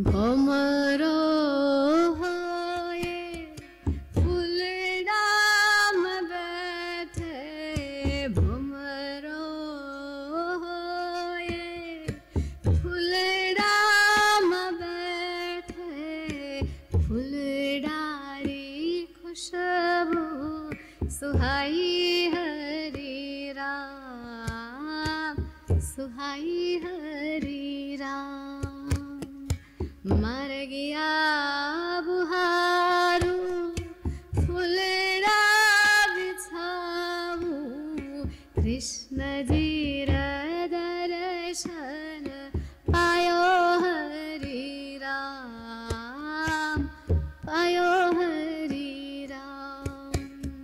भमरो होए फुलडाम बैठे भमरो होए फुलडाम बैठे फुलडारी खुशबू सुहाई हरी राम सुहाई हरी राम मर गया बुहारू फुलड़ा बिछाऊ कृष्ण जी दर्शन पायो हरि राम पायो हरि राम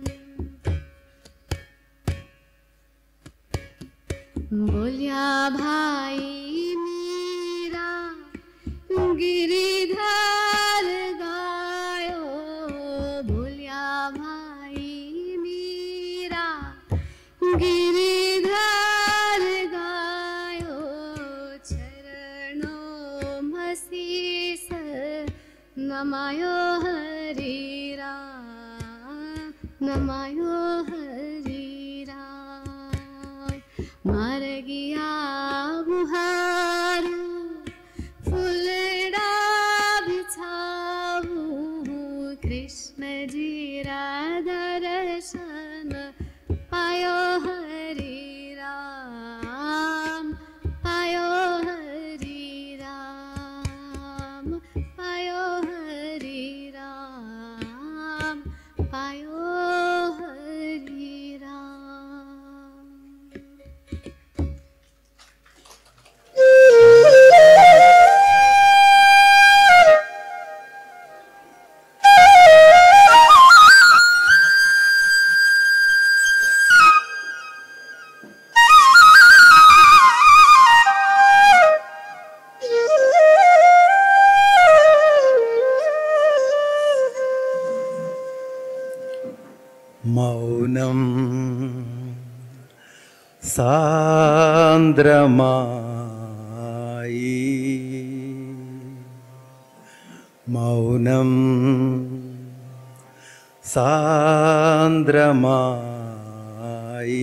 बोलिया भाई मीरा गिरिधर गायो बोलिया भाई मीरा गिरिधर गायो चरणों मसीस नमायो हरि राम नमायो हरि राम मर गया बुहारू फुलड़ा बिछाऊ कृष्ण जी दर्शन पायो हरि राम पायो हरि राम पायो हरि राम पायो हरि राम മൗനം സാന്ദ്രമായി മൗനം സാന്ദ്രമായി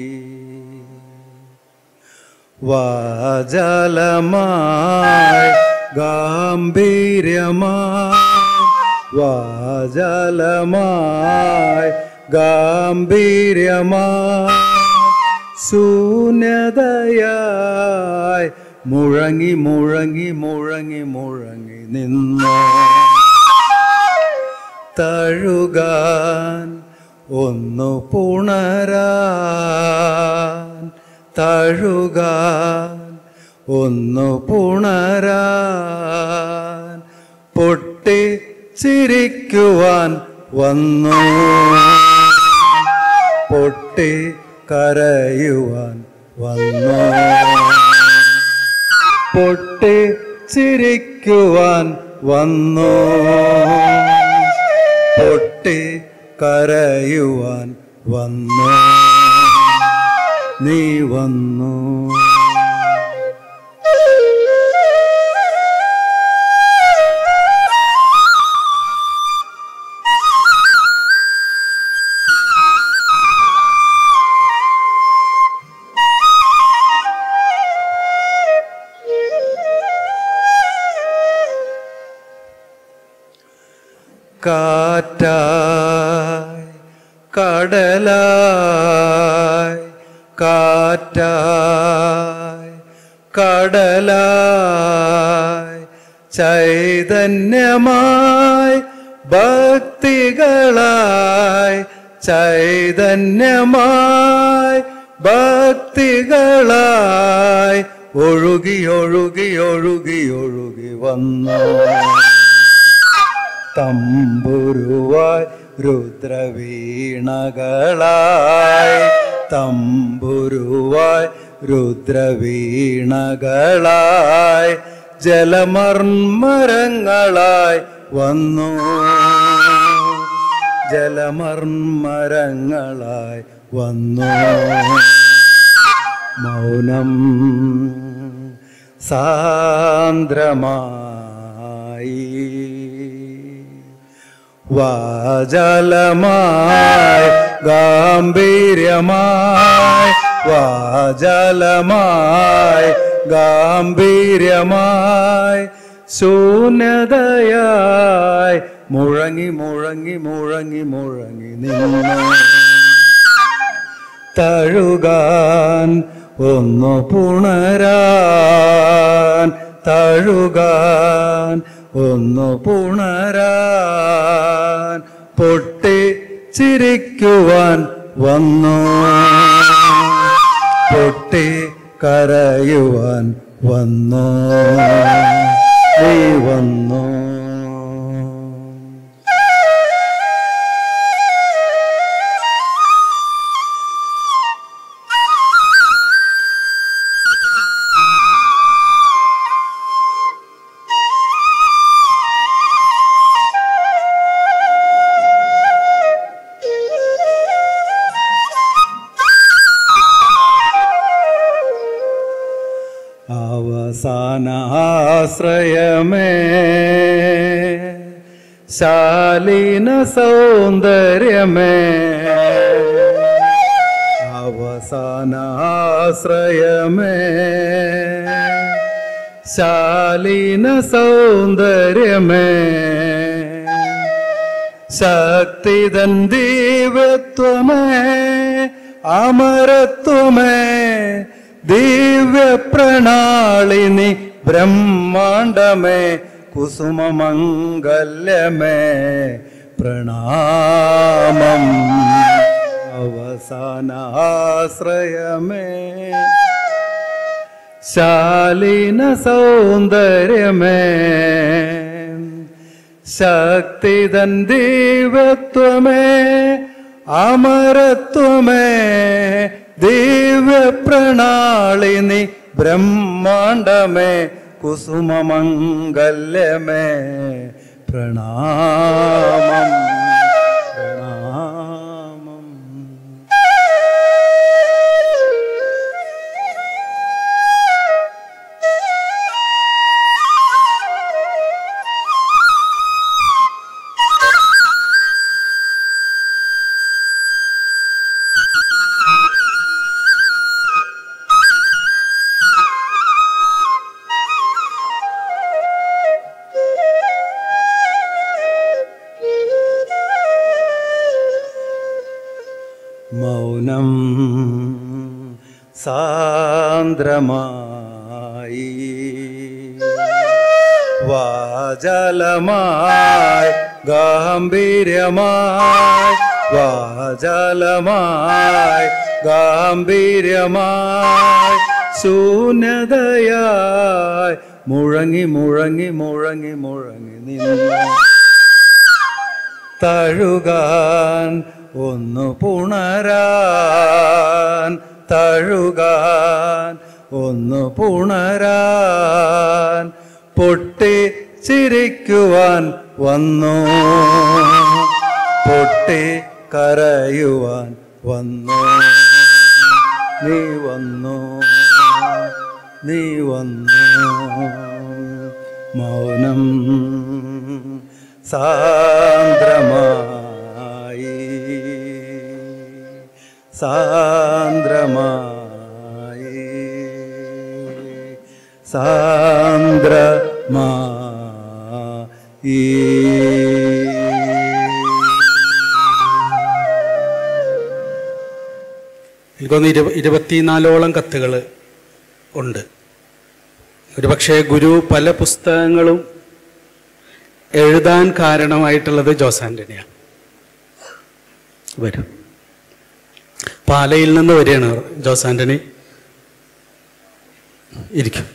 വാചലമായി ഗാംഭീര്യമായി വാചലമായി ഗാംഭീര്യമായി ശൂന്യതയായി മുഴങ്ങി മുഴങ്ങി മുഴങ്ങി മുഴങ്ങി നിന്നു തഴുകാൻ ഒന്നു പുണരാൻ തഴുകാൻ ഒന്നു പുണരാൻ പൊട്ടി ചിരിക്കുവാൻ വന്നു പൊട്ടി കരയുവാൻ വന്നു പൊട്ടി ചിരിക്കുവാൻ വന്നു പൊട്ടി കരയുവാൻ വന്നു നീ വന്നു കാറ്റായി കടലായി കാറ്റായി കടലായി ചൈതന്യമായി ഭക്തികളായി ചൈതന്യമായി ഭക്തികളായി ഒഴുകി ഒഴുകി ഒഴുകി ഒഴുകി വന്നു തമ്പുരുവായി രുദ്രവീണകളായി തമ്പുരുവായി രുദ്രവീണകളായി ജലമർമ്മരങ്ങളായി വന്നു ജലമർമ്മരങ്ങളായി വന്നു മൗനം സാന്ദ്രമായി വാചലമായി ഗാംഭീര്യമായി വാചലമായി ഗാംഭീര്യമായി ശൂന്യതയായി മുഴങ്ങി മുഴങ്ങി മുഴങ്ങി മുഴങ്ങി നിന്നു തഴുകാൻ ഒന്നു പുണരാൻ തഴുകാൻ ഒന്നു പുണരാൻ പൊട്ടി ചിരിക്കുവാൻ വന്നു പൊട്ടി കരയുവാൻ വന്നു നീ വന്നു അവസാന ആശ്രയമേ ശാലീന സൗന്ദര്യമേ അവസാന ആശ്രയമേ ശാലീന സൗന്ദര്യമേ ശക്തിതൻ ദിവ്യത്വമേ അമരത്വമേ ദിവ്യ പ്രണാളിനി ബ്രഹ്മാണ്ടമേ കുസുമമംഗല്യമേ പ്രണാമം അവസാന ആശ്രയമേ ശാലീന സൗന്ദര്യമേ ശക്തിതൻ ദിവ്യത്വമേ അമരത്വമേ ദിവ്യ പ്രണാളിനി ബ്രഹ്മാണ്ടമേ കുസുമമംഗല്യമേ പ്രണാമം പ്രണാമം മൗനം സാന്ദ്രമായി വാചലമായി ഗാംഭീര്യമായി വാചലമായി ഗാംഭീര്യമായി ശൂന്യതയായി മുഴങ്ങി മുഴങ്ങി മുഴങ്ങി മുഴങ്ങി നിന്നു തഴുകാൻ ഒന്ന് പുണരാൻ തഴുകാൻ ഒന്ന് പുണരാൻ പൊട്ടി ചിരിക്കുവാൻ വന്നു പൊട്ടി കരയുവാൻ വന്നു നീ വന്നു നീ വന്നു മൗനം സാന്ദ്രമായി സാന്ദ്രമായി സാന്ദ്രമായി എനിക്കൊന്ന് ഇരു ഇരുപത്തിനാലോളം കത്തുകൾ ഉണ്ട് ഒരുപക്ഷെ ഗുരു പല പുസ്തകങ്ങളും എഴുതാൻ കാരണമായിട്ടുള്ളത് ജോസ് ആൻ്റണിയാണ് വരും പാലയിൽ നിന്ന് വരികയാണ് ജോസ് ആൻ്റണി ഇരിക്കും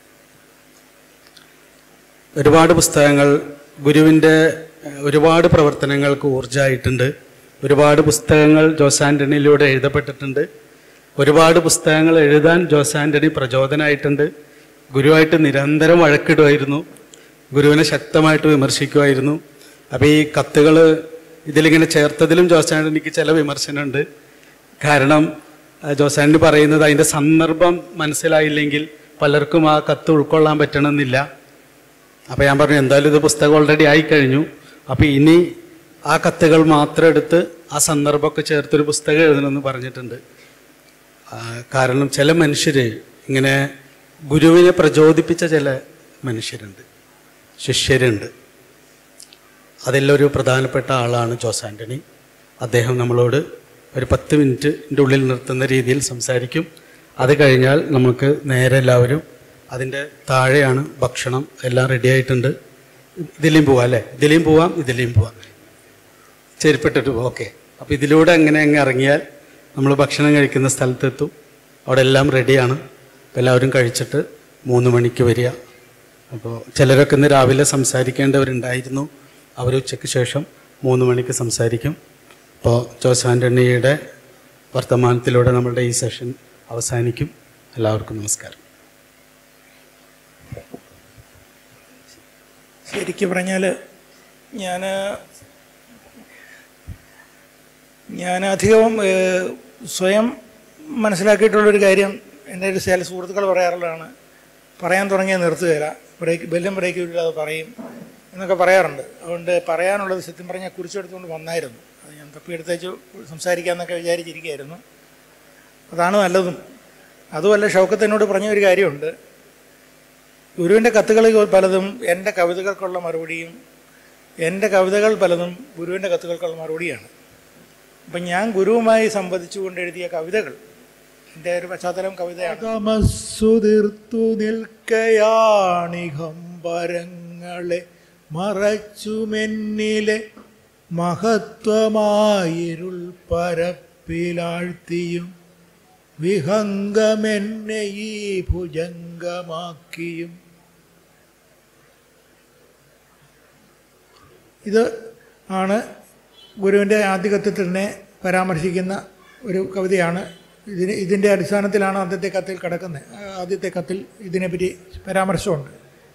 ഒരുപാട് പുസ്തകങ്ങൾ ഗുരുവിൻ്റെ ഏഹ്, ഒരുപാട് പ്രവർത്തനങ്ങൾക്ക് ഊർജ്ജമായിട്ടുണ്ട് ഒരുപാട് പുസ്തകങ്ങൾ ജോസ് ആൻ്റണിയിലൂടെ എഴുതപ്പെട്ടിട്ടുണ്ട് ഒരുപാട് പുസ്തകങ്ങൾ എഴുതാൻ ജോസ് ആൻ്റണി പ്രചോദനമായിട്ടുണ്ട് ഗുരുവായിട്ട് നിരന്തരം വഴക്കിടുമായിരുന്നു ഗുരുവിനെ ശക്തമായിട്ട് വിമർശിക്കുമായിരുന്നു അപ്പോൾ ഈ കത്തുകൾ ഇതിലിങ്ങനെ ചേർത്തതിലും ജോസ് ആൻ്റണിക്ക് ചില വിമർശനമുണ്ട് കാരണം ആ, ജോസ് ആൻ്റണി പറയുന്നത് അതിൻ്റെ സന്ദർഭം മനസ്സിലായില്ലെങ്കിൽ പലർക്കും ആ കത്ത് ഉൾക്കൊള്ളാൻ പറ്റണമെന്നില്ല അപ്പോൾ ഞാൻ പറഞ്ഞു എന്തായാലും ഇത് പുസ്തകം ഓൾറെഡി ആയിക്കഴിഞ്ഞു അപ്പോൾ ഇനി ആ കത്തുകൾ മാത്രം എടുത്ത് ആ സന്ദർഭമൊക്കെ ചേർത്തൊരു പുസ്തകം എഴുതണമെന്ന് പറഞ്ഞിട്ടുണ്ട് ആ, കാരണം ചില മനുഷ്യർ ഇങ്ങനെ ഗുരുവിനെ പ്രചോദിപ്പിച്ച ചില മനുഷ്യരുണ്ട് ശിഷ്യരുണ്ട് അതിലൊരു പ്രധാനപ്പെട്ട ആളാണ് ജോസ് ആൻ്റണി അദ്ദേഹം നമ്മളോട് ഒരു പത്ത് മിനിറ്റിൻ്റെ ഉള്ളിൽ നിർത്തുന്ന രീതിയിൽ സംസാരിക്കും അത് കഴിഞ്ഞാൽ നമുക്ക് നേരെ എല്ലാവരും അതിൻ്റെ താഴെയാണ് ഭക്ഷണം എല്ലാം റെഡി ആയിട്ടുണ്ട് ഇതിലേയും പോവാം അല്ലേ ഇതിലേയും പോവാം ഇതിലേയും പോവാം ചെരുപ്പിട്ടിട്ട് പോവാം ഓക്കെ അപ്പോൾ ഇതിലൂടെ അങ്ങനെ അങ്ങ് ഇറങ്ങിയാൽ നമ്മൾ ഭക്ഷണം കഴിക്കുന്ന സ്ഥലത്തെത്തും അവിടെ എല്ലാം റെഡിയാണ് അപ്പോൾ എല്ലാവരും കഴിച്ചിട്ട് മൂന്ന് മണിക്ക് വരിക അപ്പോൾ ചിലരൊക്കെ ഇന്ന് രാവിലെ സംസാരിക്കേണ്ടവരുണ്ടായിരുന്നു അവർ ഉച്ചയ്ക്ക് ശേഷം മൂന്ന് മണിക്ക് സംസാരിക്കും അപ്പോൾ ജോസ് ആൻ്റണിയുടെ വർത്തമാനത്തിലൂടെ നമ്മളുടെ ഈ സെഷൻ അവസാനിക്കും എല്ലാവർക്കും നമസ്കാരം ശരിക്കും പറഞ്ഞാൽ ഞാൻ ഞാൻ അധികവും ഏഹ്, സ്വയം മനസ്സിലാക്കിയിട്ടുള്ളൊരു കാര്യം എൻ്റെ ഒരു ചില സുഹൃത്തുക്കൾ പറയാറുള്ളതാണ് പറയാൻ തുടങ്ങിയാൽ നിർത്തുകയില്ല ബ്രേക്ക് ബെല്ലും ബ്രേക്കും ഇല്ലാതെ പറയും എന്നൊക്കെ പറയാറുണ്ട് അതുകൊണ്ട് പറയാനുള്ളത് സത്യം പറഞ്ഞാൽ കുറിച്ചെടുത്തുകൊണ്ട് വന്നായിരുന്നു അത് ഞാൻ തപ്പിയെടുത്തേച്ച് സംസാരിക്കാമെന്നൊക്കെ വിചാരിച്ചിരിക്കുകയായിരുന്നു അതാണ് നല്ലതും അതുമല്ല ഷൗക്കത്ത് എന്നോട് പറഞ്ഞ ഒരു കാര്യമുണ്ട് ഗുരുവിൻ്റെ കത്തുകൾ പലതും എൻ്റെ കവിതകൾക്കുള്ള മറുപടിയും എൻ്റെ കവിതകൾ പലതും ഗുരുവിൻ്റെ കത്തുകൾക്കുള്ള മറുപടിയാണ് അപ്പം ഞാൻ ഗുരുവുമായി സംവദിച്ചുകൊണ്ട് എഴുതിയ കവിതകൾ എൻ്റെ ഒരു പശ്ചാത്തലം കവിതയാണ് തമസ്സുതിർത്തു നിൽക്കയാണിഹംബരങ്ങളെ മറച്ചുമെന്നിലെ മഹത്വമായിരുൾ പരപ്പിലാഴ്ത്തിയും വിഹംഗമെന്നെ ഈ ഭുജംഗമാക്കിയും ഇത് ആണ് ഗുരുവിൻ്റെ ആദ്യ കത്തിൽ തന്നെ പരാമർശിക്കുന്ന ഒരു കവിതയാണ് ഇതിന് ഇതിൻ്റെ അടിസ്ഥാനത്തിലാണ് ആദ്യത്തെ കത്തിൽ കിടക്കുന്നത് ആ, ആദ്യത്തെ കത്തിൽ ഇതിനെപ്പറ്റി പരാമർശമുണ്ട്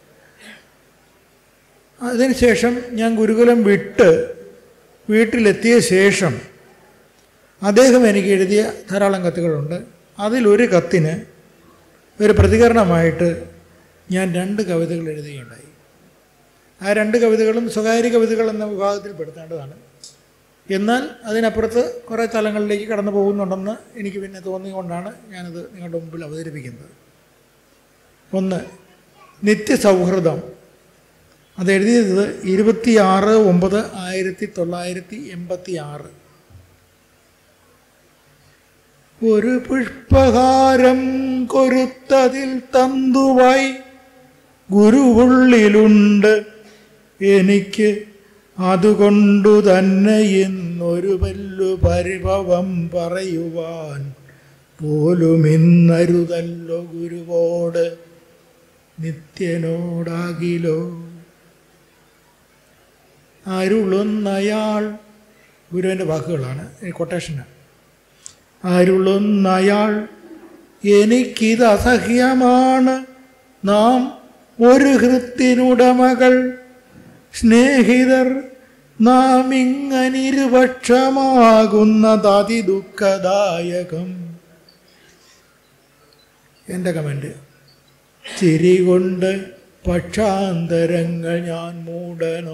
അതിനുശേഷം ഞാൻ ഗുരുകുലം വിട്ട് വീട്ടിലെത്തിയ ശേഷം അദ്ദേഹം എനിക്ക് എഴുതിയ ധാരാളം കത്തുകളുണ്ട് അതിലൊരു കത്തിന് ഒരു പ്രതികരണമായിട്ട് ഞാൻ രണ്ട് കവിതകൾ എഴുതുകയുണ്ടായി ആ രണ്ട് കവിതകളും സ്വകാര്യ കവിതകൾ എന്ന വിഭാഗത്തിൽ പെടുത്തേണ്ടതാണ് എന്നാൽ അതിനപ്പുറത്ത് കുറേ തലങ്ങളിലേക്ക് കടന്നു പോകുന്നുണ്ടെന്ന് എനിക്ക് പിന്നെ തോന്നിക്കൊണ്ടാണ് ഞാനത് നിങ്ങളുടെ മുമ്പിൽ അവതരിപ്പിക്കുന്നത് ഒന്ന് നിത്യസൗഹൃദം അത് എഴുതിയത് ഇരുപത്തിയാറ് ഒമ്പത് ആയിരത്തി തൊള്ളായിരത്തി എൺപത്തി ആറ് ഒരു പുഷ്പഹാരം കൊരുത്തതിൽ തന്തുവായി ഗുരുവുള്ളിലുണ്ട് എനിക്ക് അതുകൊണ്ടു തന്നെ ഇന്നൊരു വല്ലു പരിഭവം പറയുവാൻ പോലും ഇന്നരുതല്ലോ ഗുരുവോട് നിത്യനോടാകിലോ അരുളുന്നയാൾ ഗുരുവിൻ്റെ വാക്കുകളാണ് ഈ കൊട്ടേഷനാണ് അരുളുന്നയാൾ എനിക്കിത് അസഹ്യമാണ് നാം ഒരു ഹൃത്തിനുടമകൾ സ്നേഹിതർ നാം ഇങ്ങനിരുപക്ഷമാകുന്നത് ദുഃഖദായകം എൻ്റെ കമൻറ്റ് ചിരി കൊണ്ട് പക്ഷാന്തരങ്ങൾ ഞാൻ മൂടനോ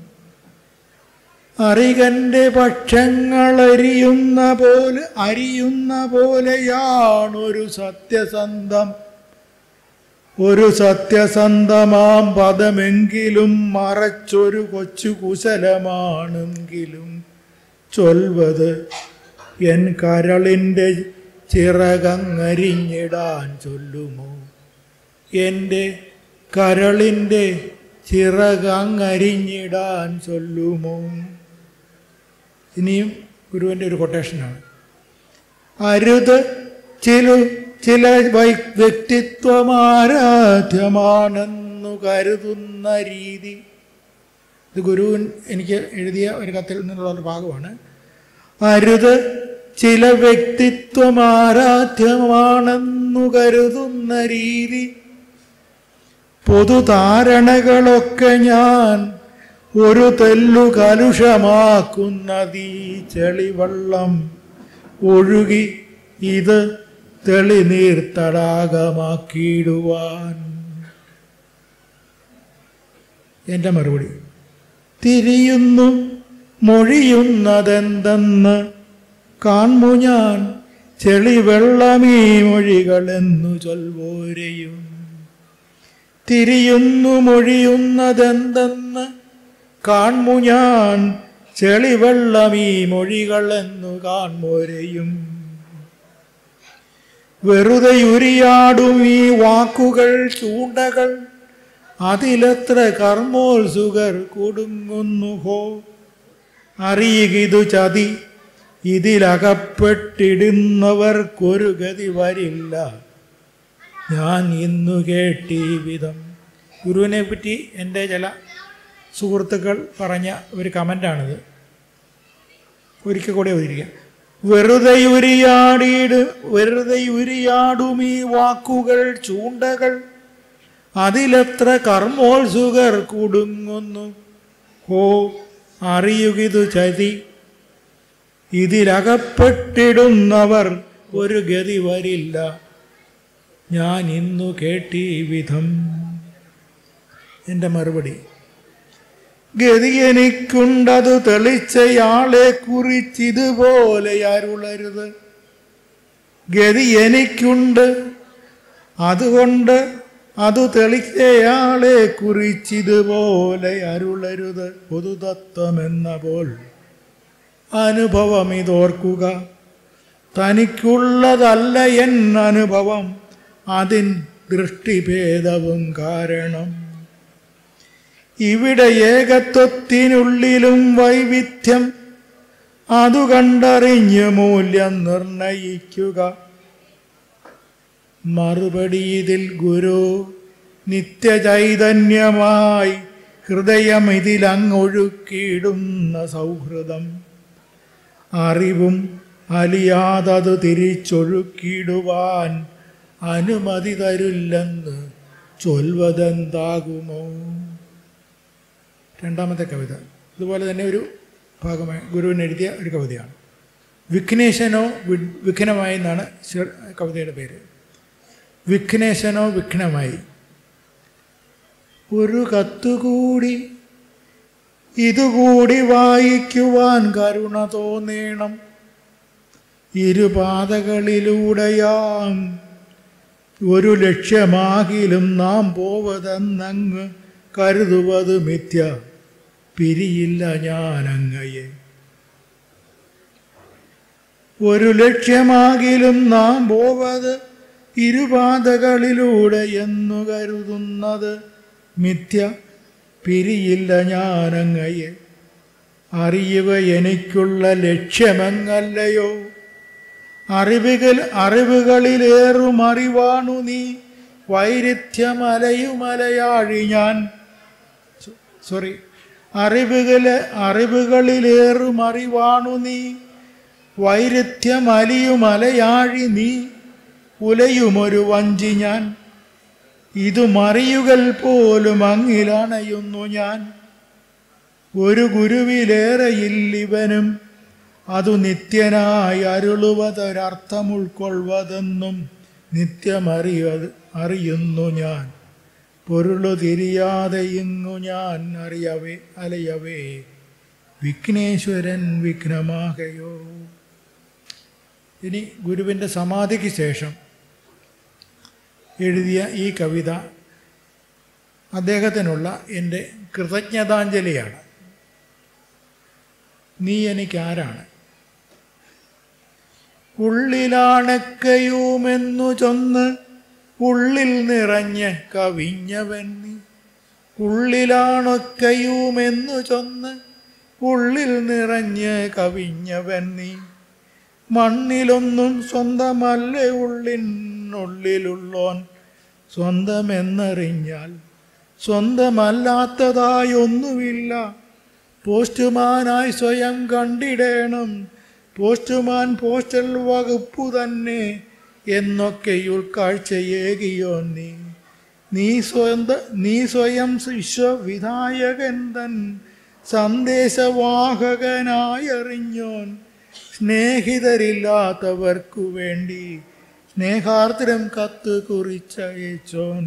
അറികന്റെ പക്ഷങ്ങൾ അരിയുന്ന പോലെ അരിയുന്ന പോലെയാണൊരു സത്യസന്ധം ഒരു സത്യസന്ധമാം പദമെങ്കിലും മറച്ചൊരു കൊച്ചു കുശലമാണെങ്കിലും ചൊൽവത് എൻ കരളിൻ്റെ ചിറകങ്ങരിഞ്ഞിടാൻ ചൊല്ലുമോ എൻ്റെ കരളിൻ്റെ ചിറകങ്ങരിഞ്ഞിടാൻ ചൊല്ലുമോ ഇനിയും ഗുരുവിൻ്റെ ഒരു കൊട്ടേഷനാണ് അരുത് ചില ചില വൈ വ്യക്തിത്വമാരാധ്യമാണെന്നു കരുതുന്ന രീതി ഇത് ഗുരുവിൻ എനിക്ക് എഴുതിയ ഒരു കത്തിൽ നിന്നുള്ള ഒരു ഭാഗമാണ് അരുത് ചില വ്യക്തിത്വമാരാധ്യമാണെന്നു കരുതുന്ന രീതി പൊതുധാരണകളൊക്കെ ഞാൻ ഒരു തെല്ലു കലുഷമാക്കുന്നതീ ചെളിവെള്ളം ഒഴുകി ഇത് തെളിനീർ തടാകമാക്കിയിടുവാൻ എൻ്റെ മറുപടി തിരിയുന്നു മൊഴിയുന്നതെന്തെന്ന് കാൺമു ഞാൻ ചെളിവെള്ളമീ മൊഴികളെന്നു ചൊൽവോരെയും തിരിയുന്നു മൊഴിയുന്നതെന്തെന്ന് കാൺമു ഞാൻ ചെളിവെള്ളമീ മൊഴികളെന്നു കാൺമോരെയും വെറുതെ ഉരിയാടും ഈ വാക്കുകൾ ചൂണ്ടകൾ അതിലെത്ര കർമ്മോത്സുകർ കുടുങ്ങുന്നു ഹോ അറിയുകിതു ചതി ഇതിലകപ്പെട്ടിടുന്നവർക്കൊരു ഗതി വരില്ല ഞാൻ ഇന്നു കേട്ടീ വിധം ഗുരുവിനെ പറ്റി എൻ്റെ ചില സുഹൃത്തുക്കൾ പറഞ്ഞ ഒരു കമൻ്റാണിത് ഒരിക്കൽ കൂടെ ഒതിരിക്കാം വെറുതെ ഉരിയാടിയിട് വെറുതെ ഉരിയാടും ഈ വാക്കുകൾ ചൂണ്ടകൾ അതിലെത്ര കർമ്മോത്സുകർ കുടുങ്ങുന്നു ഹോ അറിയുകിതു ചതി ഇതിലകപ്പെട്ടിടുന്നവർ ഒരു ഗതി വരില്ല ഞാൻ ഇന്നു കേട്ടീ വിധം എൻ്റെ മറുപടി ഗതി എനിക്കുണ്ടതു തെളിച്ചയാളെ കുറിച്ചിതുപോലെ അരുളരുത് ഗതി എനിക്കുണ്ട് അതുകൊണ്ട് അതു തെളിച്ചയാളെ കുറിച്ചിതുപോലെ അരുളരുത് പൊതുതത്വമെന്ന പോൽ അനുഭവം ഇതോർക്കുക തനിക്കുള്ളതല്ല എൻ അനുഭവം അതിൻ ദൃഷ്ടിഭേദവും കാരണം ഇവിടെ ഏകത്വത്തിനുള്ളിലും വൈവിധ്യം അതു കണ്ടറിഞ്ഞ് മൂല്യം നിർണയിക്കുക മറുപടി ഇതിൽ ഗുരു നിത്യചൈതന്യമായി ഹൃദയം ഇതിലങ്ങൊഴുക്കിയിടുന്ന സൗഹൃദം അറിവും അലിയാതത് തിരിച്ചൊഴുക്കിയിടുവാൻ അനുമതി തരില്ലെന്ന് ചൊൽവതെന്താകുമോ രണ്ടാമത്തെ കവിത ഇതുപോലെ തന്നെ ഒരു ഭാഗമായി ഗുരുവിന് എഴുതിയ ഒരു കവിതയാണ് വിഘ്നേശനോ വി- വിഘ്നമായി എന്നാണ് ശ- കവിതയുടെ പേര് വിഘ്നേശനോ വിഘ്നമായി ഒരു കത്തുകൂടി ഇതുകൂടി വായിക്കുവാൻ കരുണ തോന്നേണം ഇരുപാതകളിലൂടെയാം ഒരു ലക്ഷ്യമാകിലും നാം പോവതെന്നങ്ങ് കരുതുവത് മിഥ്യ പിരിയില്ല ഞാനങ്ങയെ ഒരു ലക്ഷ്യമാകിലും നാം പോവത് ഇരുപാതകളിലൂടെ എന്നു കരുതുന്നത് മിഥ്യ പിരിയില്ല ഞാനങ്ങയെ അറിയുക എനിക്കുള്ള ലക്ഷ്യമെങ്ങല്ലയോ അറിവുകൾ അറിവുകളിലേറും അറിവാണു നീ വൈരുദ്ധ്യമലയുമലയാഴി ഞാൻ സോറി അറിവുകളെ അറിവുകളിലേറും അറിവാണു നീ വൈരുദ്ധ്യമലിയുമലയാഴി നീ ഉലയുമൊരു വഞ്ചി ഞാൻ ഇതു മറിയുകൾ പോലും അങ്ങിലണയുന്നു ഞാൻ ഒരു ഗുരുവിലേറെയില്ലിവനും അതു നിത്യനായി അരുളുവതൊരർത്ഥം ഉൾക്കൊള്ളുവതെന്നും നിത്യമറിയത് അറിയുന്നു ഞാൻ പൊരുളു തിരിയാതെ ഇങ്ങു ഞാൻ അറിയവേ അലയവേ വിഘ്നേശ്വരൻ വിഘ്നമാകയോ ഇനി ഗുരുവിൻ്റെ സമാധിക്ക് ശേഷം എഴുതിയ ഈ കവിത അദ്ദേഹത്തിനുള്ള എൻ്റെ കൃതജ്ഞതാഞ്ജലിയാണ് നീ എനിക്കാരാണ് ഉള്ളിലാണക്കയുമെന്നു ചൊന്ന് ഉള്ളിൽ നിറഞ്ഞ് കവിഞ്ഞവൻ നീ ഉള്ളിലാണൊക്കയുമെന്നു ചൊന്ന് ഉള്ളിൽ നിറഞ്ഞ് കവിഞ്ഞവൻ നീ മണ്ണിലൊന്നും സ്വന്തമല്ല ഉള്ളിനുള്ളിലുള്ളോൻ സ്വന്തമെന്നറിഞ്ഞാൽ സ്വന്തമല്ലാത്തതായൊന്നുമില്ല പോസ്റ്റുമാനായി സ്വയം കണ്ടിടേണം പോസ്റ്റുമാൻ പോസ്റ്റൽ വകുപ്പു തന്നെ എന്നൊക്കെ ഉൾക്കാഴ്ചയേകിയോ നീ നീ സ്വന്ത നീ സ്വയം വിശ്വവിധായകൻ തൻ സന്ദേശവാഹകനായി അറിഞ്ഞോൻ സ്നേഹിതരില്ലാത്തവർക്കു വേണ്ടി സ്നേഹാർദ്രം കത്ത് കുറിച്ചയച്ചോൻ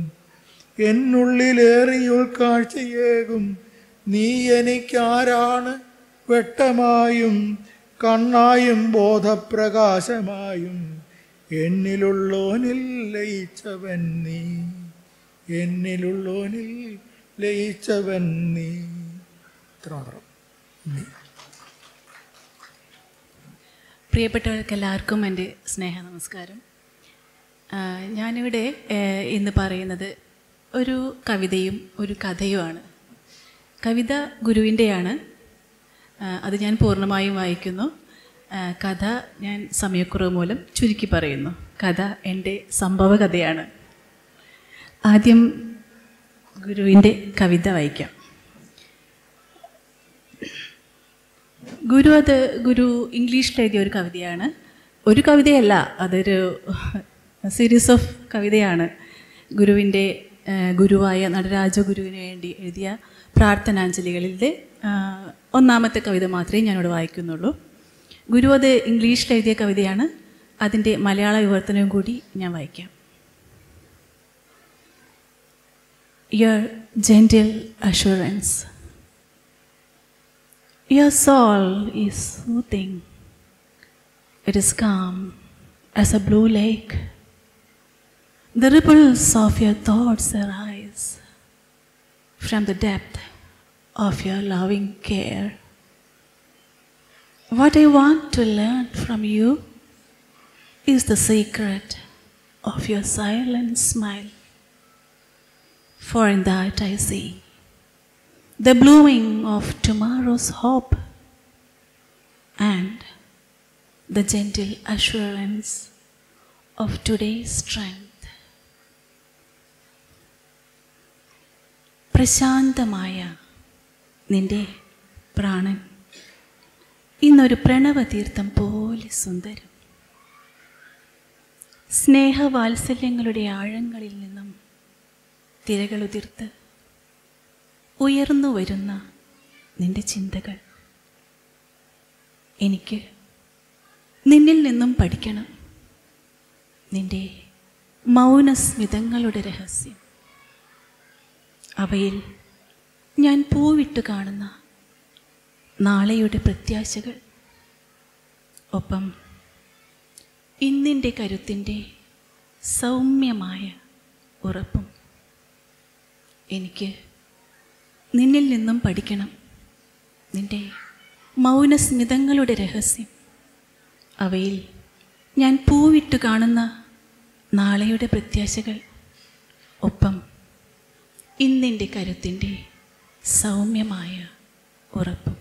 എന്നുള്ളിലേറി ഉൾക്കാഴ്ചയേകും നീ എനിക്കാരാണ് വെട്ടമായും കണ്ണായും ബോധപ്രകാശമായും എന്നിലുള്ളോനിൽ ലയിച്ചവൻ നീ എന്നിലുള്ളോനിൽ ലയിച്ചവൻ നീ ഇത്ര മാത്രം പ്രിയപ്പെട്ടവർക്ക് എല്ലാവർക്കും എൻ്റെ സ്നേഹ നമസ്കാരം ആ, ഞാനിവിടെ ഏ, ഇന്ന് പറയുന്നത് ഒരു കവിതയും ഒരു കഥയുമാണ് കവിത ഗുരുവിൻ്റെയാണ് ആ, അത് ഞാൻ പൂർണ്ണമായും വായിക്കുന്നു ആ, കഥ ഞാൻ സമയക്കുറവ് മൂലം ചുരുക്കി പറയുന്നു കഥ എൻ്റെ സംഭവ കഥയാണ് ആദ്യം ഗുരുവിൻ്റെ കവിത വായിക്കാം ഗുരു അത് ഗുരു ഇംഗ്ലീഷിൽ എഴുതിയ ഒരു കവിതയാണ് ഒരു കവിതയല്ല അതൊരു സീരീസ് ഓഫ് കവിതയാണ് ഗുരുവിൻ്റെ ആ, ഗുരുവായ നടരാജ ഗുരുവിന് വേണ്ടി എഴുതിയ പ്രാർത്ഥനാഞ്ജലികളിലെ ആ, ഒന്നാമത്തെ കവിത മാത്രമേ ഞാനിവിടെ വായിക്കുന്നുള്ളൂ ഗുരു അത് ഇംഗ്ലീഷിൽ എഴുതിയ കവിതയാണ് അതിൻ്റെ മലയാള വിവർത്തനവും കൂടി ഞാൻ വായിക്കാം Your gentle assurance. Your soul is soothing. It is calm as a blue lake. The ripples of your thoughts arise from the depth of your loving care. What I want to learn from you is the secret of your silent smile. For in that I see the blooming of tomorrow's hope and the gentle assurance of today's strength. പ്രശാന്തമായ നിന്റെ പ്രാണൻ ഇന്നൊരു പ്രണവതീർത്ഥം പോലെ സുന്ദരം സ്നേഹവാത്സല്യങ്ങളുടെ ആഴങ്ങളിൽ നിന്നും തിരകളുതിർത്ത് ഉയർന്നു വരുന്ന നിന്റെ ചിന്തകൾ എനിക്ക് നിന്നിൽ നിന്നും പഠിക്കണം നിന്റെ മൗനസ്മിതങ്ങളുടെ രഹസ്യം അവയിൽ ഞാൻ പൂവിട്ട് കാണുന്ന നാളെയുടെ പ്രത്യാശകൾ ഒപ്പം ഇന്നിൻ്റെ കരുത്തിൻ്റെ സൗമ്യമായ ഉറപ്പും എനിക്ക് നിന്നിൽ നിന്നും പഠിക്കണം നിന്റെ മൗനസ്മിതങ്ങളുടെ രഹസ്യം അവയിൽ ഞാൻ പൂവിട്ട് കാണുന്ന നാളെയുടെ പ്രത്യാശകൾ ഒപ്പം ഇന്നിൻ്റെ കരുത്തിൻ്റെ സൗമ്യമായ ഉറപ്പും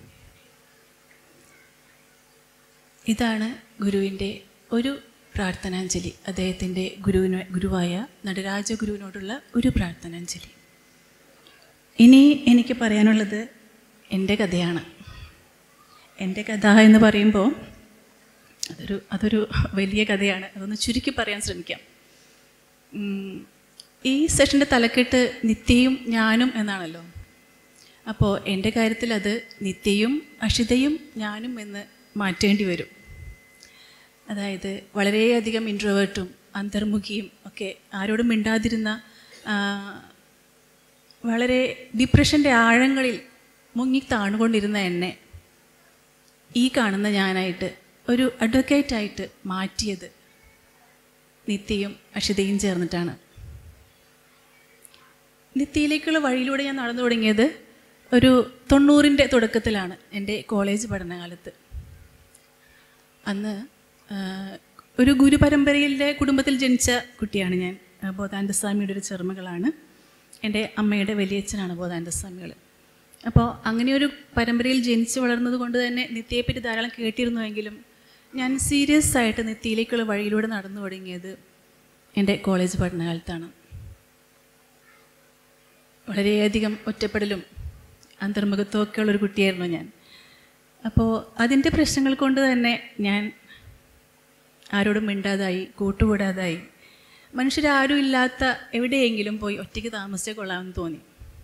ഇതാണ് ഗുരുവിൻ്റെ ഒരു പ്രാർത്ഥനാഞ്ജലി അദ്ദേഹത്തിൻ്റെ ഗുരുവിന് ഗുരുവായ നടരാജ ഗുരുവിനോടുള്ള ഒരു പ്രാർത്ഥനാഞ്ജലി ഇനി എനിക്ക് പറയാനുള്ളത് എൻ്റെ കഥയാണ് എൻ്റെ കഥ എന്ന് പറയുമ്പോൾ അതൊരു അതൊരു വലിയ കഥയാണ് അതൊന്ന് ചുരുക്കി പറയാൻ ശ്രമിക്കാം ഉം, ഈ സെഷൻ്റെ തലക്കെട്ട് നിത്യയും ഞാനും എന്നാണല്ലോ അപ്പോൾ എൻ്റെ കാര്യത്തിൽ അത് നിത്യയും അഷിതയും ഞാനും എന്ന് മാറ്റേണ്ടി വരും അതായത് വളരെയധികം ഇൻട്രോവേർട്ടും അന്തർമുഖിയും ഒക്കെ ആരോടും മിണ്ടാതിരുന്ന ആ, വളരെ ഡിപ്രഷൻ്റെ ആഴങ്ങളിൽ മുങ്ങി താണുകൊണ്ടിരുന്ന എന്നെ ഈ കാണുന്ന ഞാനായിട്ട് ഒരു അഡ്വക്കേറ്റായിട്ട് മാറ്റിയത് നിത്യയും അഷിതയും ചേർന്നിട്ടാണ് നിത്യയിലേക്കുള്ള വഴിയിലൂടെ ഞാൻ നടന്നു തുടങ്ങിയത് ഒരു തൊണ്ണൂറിൻ്റെ തുടക്കത്തിലാണ് എൻ്റെ കോളേജ് പഠനകാലത്ത് അന്ന് ആ, ഒരു ഗുരുപരമ്പരയിലെ കുടുംബത്തിൽ ജനിച്ച കുട്ടിയാണ് ഞാൻ ആ, ബോധാനന്ദസ്വാമിയുടെ ഒരു ചെറുമകളാണ് എൻ്റെ അമ്മയുടെ വലിയച്ഛനാണ് ബോധാനന്ദസ്വാമികൾ അപ്പോൾ അങ്ങനെ ഒരു പരമ്പരയിൽ ജനിച്ച് വളർന്നത് കൊണ്ട് തന്നെ നിത്യയെപ്പറ്റി ധാരാളം കേട്ടിരുന്നുവെങ്കിലും ഞാൻ സീരിയസ് ആയിട്ട് നിത്യയിലേക്കുള്ള വഴിയിലൂടെ നടന്നു തുടങ്ങിയത് എൻ്റെ കോളേജ് പഠനകാലത്താണ് വളരെയധികം ഒറ്റപ്പെടലും അന്തർമുഖത്വം ഒക്കെ ഉള്ളൊരു കുട്ടിയായിരുന്നു ഞാൻ അപ്പോൾ അതിൻ്റെ പ്രശ്നങ്ങൾ കൊണ്ട് തന്നെ ഞാൻ ആരോടും മിണ്ടാതായി കൂട്ടുകൂടാതായി മനുഷ്യരാരും ഇല്ലാത്ത എവിടെയെങ്കിലും പോയി ഒറ്റയ്ക്ക് താമസിച്ചേ കൊള്ളാമെന്ന് തോന്നി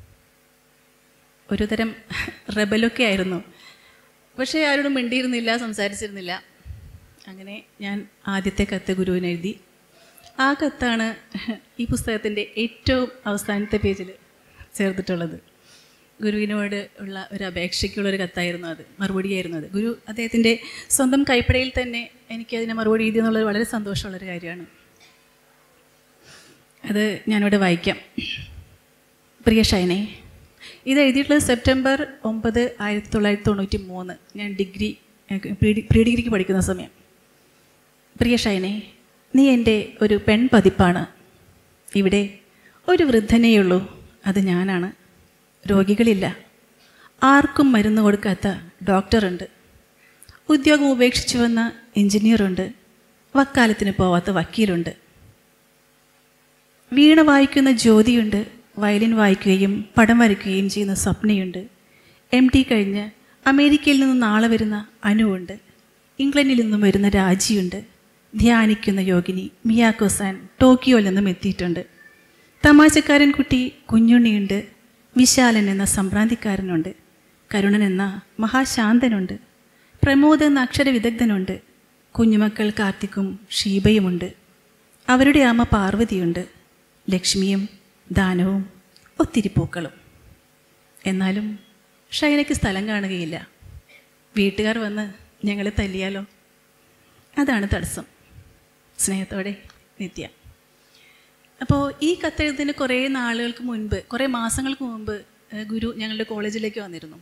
ഒരു തരം റെബലൊക്കെ ആയിരുന്നു പക്ഷേ ആരോടും മിണ്ടിയിരുന്നില്ല സംസാരിച്ചിരുന്നില്ല അങ്ങനെ ഞാൻ ആദ്യത്തെ കത്ത് ഗുരുവിന് എഴുതി ആ കത്താണ് ഈ പുസ്തകത്തിൻ്റെ ഏറ്റവും അവസാനത്തെ പേജിൽ ചേർത്തിട്ടുള്ളത് ഗുരുവിനോട് ഉള്ള ഒരു അപേക്ഷയ്ക്കുള്ള ഒരു കത്തായിരുന്നു അത് മറുപടിയായിരുന്നു അത് ഗുരു അദ്ദേഹത്തിൻ്റെ സ്വന്തം കൈപ്പടയിൽ തന്നെ എനിക്ക് അതിനെ മറുപടി എഴുതി എന്നുള്ളത് വളരെ സന്തോഷമുള്ളൊരു കാര്യമാണ് അത് ഞാനിവിടെ വായിക്കാം പ്രിയ ഷൈനെ ഇത് എഴുതിയിട്ടുള്ളത് സെപ്റ്റംബർ ഒമ്പത് ആയിരത്തി തൊള്ളായിരത്തി തൊണ്ണൂറ്റി മൂന്ന് ഞാൻ ഡിഗ്രി പ്രീ പ്രീ ഡിഗ്രിക്ക് പഠിക്കുന്ന സമയം പ്രിയ ഷൈനെ നീ എൻ്റെ ഒരു പെൺ പതിപ്പാണ് ഇവിടെ ഒരു വൃദ്ധനേയുള്ളൂ അത് ഞാനാണ് രോഗികളില്ല ആർക്കും മരുന്ന് കൊടുക്കാത്ത ഡോക്ടറുണ്ട് ഉദ്യോഗം ഉപേക്ഷിച്ചു വന്ന എഞ്ചിനീയറുണ്ട് വക്കാലത്തിന് പോവാത്ത വക്കീലുണ്ട് വീണ വായിക്കുന്ന ജ്യോതിയുണ്ട് വയലിൻ വായിക്കുകയും പടം വരയ്ക്കുകയും ചെയ്യുന്ന സ്വപ്നയുണ്ട് എം ടി കഴിഞ്ഞ് അമേരിക്കയിൽ നിന്ന് നാളെ വരുന്ന അനുവുണ്ട് ഇംഗ്ലണ്ടിൽ നിന്നും വരുന്ന രാജിയുണ്ട് ധ്യാനിക്കുന്ന യോഗിനി മിയാക്കോസാൻ ടോക്കിയോയിൽ നിന്നും എത്തിയിട്ടുണ്ട് തമാശക്കാരൻ കുട്ടി കുഞ്ഞുണ്ണിയുണ്ട് വിശാലൻ എന്ന സംഭ്രാന്തിക്കാരനുണ്ട് കരുണൻ എന്ന മഹാശാന്തനുണ്ട് പ്രമോദ് എന്ന അക്ഷര വിദഗ്ധനുണ്ട് കുഞ്ഞുമക്കൾ കാർത്തിക്കും ഷീബയുമുണ്ട് അവരുടെ അമ്മ പാർവതിയുണ്ട് ലക്ഷ്മിയും ദാനവും ഒത്തിരി പൂക്കളും എന്നാലും ഷൈനയ്ക്ക് സ്ഥലം കാണുകയില്ല വീട്ടുകാർ വന്ന് ഞങ്ങളെ തല്ലിയാലോ അതാണ് തടസ്സം സ്നേഹത്തോടെ നിത്യ അപ്പോൾ ഈ കത്തെഴുത്തിന് കുറേ നാളുകൾക്ക് മുൻപ് കുറേ മാസങ്ങൾക്ക് മുമ്പ് ഏഹ്, ഗുരു ഞങ്ങളുടെ കോളേജിലേക്ക് വന്നിരുന്നു